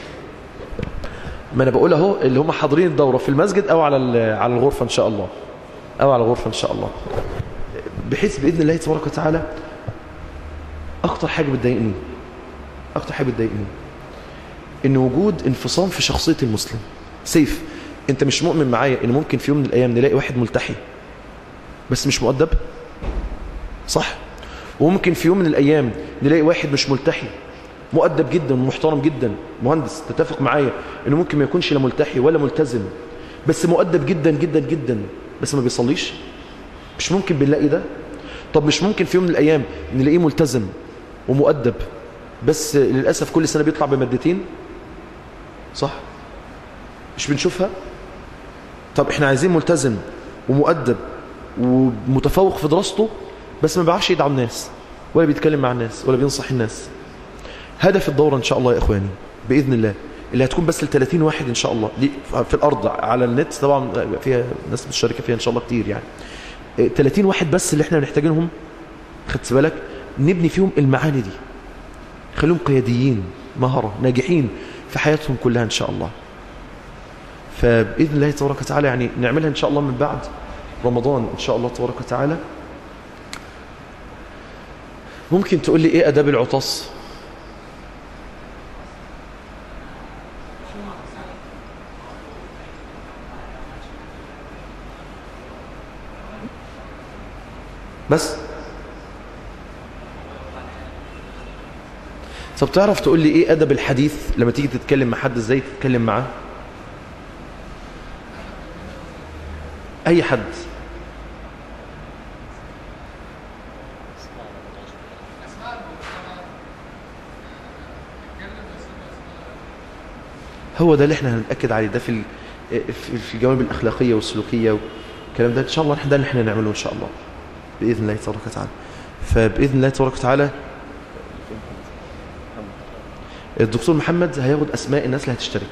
ما انا بقول اهو اللي هم حاضرين الدوره في المسجد او على على الغرفه ان شاء الله او على الغرفه ان شاء الله بحيث باذن الله تبارك وتعالى اكتر حاجه بتضايقني اكتر حاجه بتضايقني ان وجود انفصام في شخصية المسلم سيف انت مش مؤمن معايا ان ممكن في يوم من الايام نلاقي واحد ملتحي بس مش مؤدب صح وممكن في يوم من الايام نلاقي واحد مش ملتحي مؤدب جدا ومحترم جدا مهندس تتفق معايا انه ممكن ما يكونش لا ملتحي ولا ملتزم بس مؤدب جدا جدا جدا بس ما بيصليش مش ممكن بنلاقي ده طب مش ممكن في يوم من الايام نلاقيه ملتزم ومؤدب بس للاسف كل سنه بيطلع بمادتين صح مش بنشوفها طب احنا عايزين ملتزم ومؤدب ومتفوق في دراسته بس ما بيعرفش يدعو الناس ولا بيتكلم مع الناس ولا بينصح الناس هدف الدورة ان شاء الله يا اخواني باذن الله اللي هتكون بس ل 30 واحد ان شاء الله دي في الارض على النت طبعا فيها ناس مشتركه فيها ان شاء الله كتير يعني 30 واحد بس اللي احنا محتاجينهم خدت بالك نبني فيهم المعاني دي خليهم قياديين مهرة ناجحين في حياتهم كلها إن شاء الله فبإذن الله تبارك وتعالى يعني نعملها إن شاء الله من بعد رمضان إن شاء الله تبارك وتعالى ممكن تقول لي إيه أداب العطاس بس طب تعرف تقول لي ايه ادب الحديث لما تيجي تتكلم مع حد ازاي تتكلم معاه اي حد هو ده اللي احنا هنتاكد عليه ده في في الجوانب الاخلاقيه والسلوكيه والكلام ده ان شاء الله احنا ده اللي احنا نعمله ان شاء الله باذن الله تبارك وتعالى فباذن الله تبارك وتعالى الدكتور محمد هياخد اسماء الناس اللي هتشترك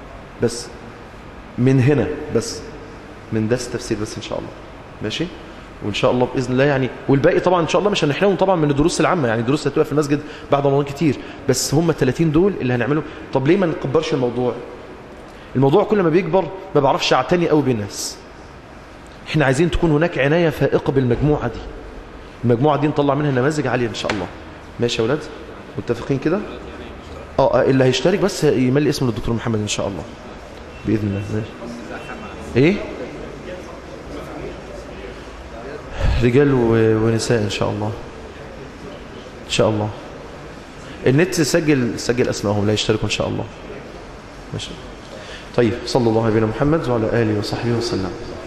بس من هنا بس من درس تفسير بس ان شاء الله ماشي وان شاء الله باذن الله يعني والباقي طبعا ان شاء الله مش هنحرمهم طبعا من الدروس العامه يعني الدروس هتبقى في المسجد بعد رمضان كتير بس هم ال 30 دول اللي هنعملهم طب ليه ما نكبرش الموضوع الموضوع كل ما بيكبر ما بعرفش اعتني قوي بالناس احنا عايزين تكون هناك عنايه فائقه بالمجموعه دي المجموعه دي نطلع منها نماذج عاليه ان شاء الله ماشي يا اولاد متفقين كده اه آه، اللي هيشترك بس يملي اسمه للدكتور محمد ان شاء الله باذن الله ماشي ايه رجال و- ونساء ان شاء الله ان شاء الله النت سجل سجل اسمائهم لا يشتركوا ان شاء الله ماشي طيب صلى الله على نبينا محمد وعلى اله وصحبه وسلم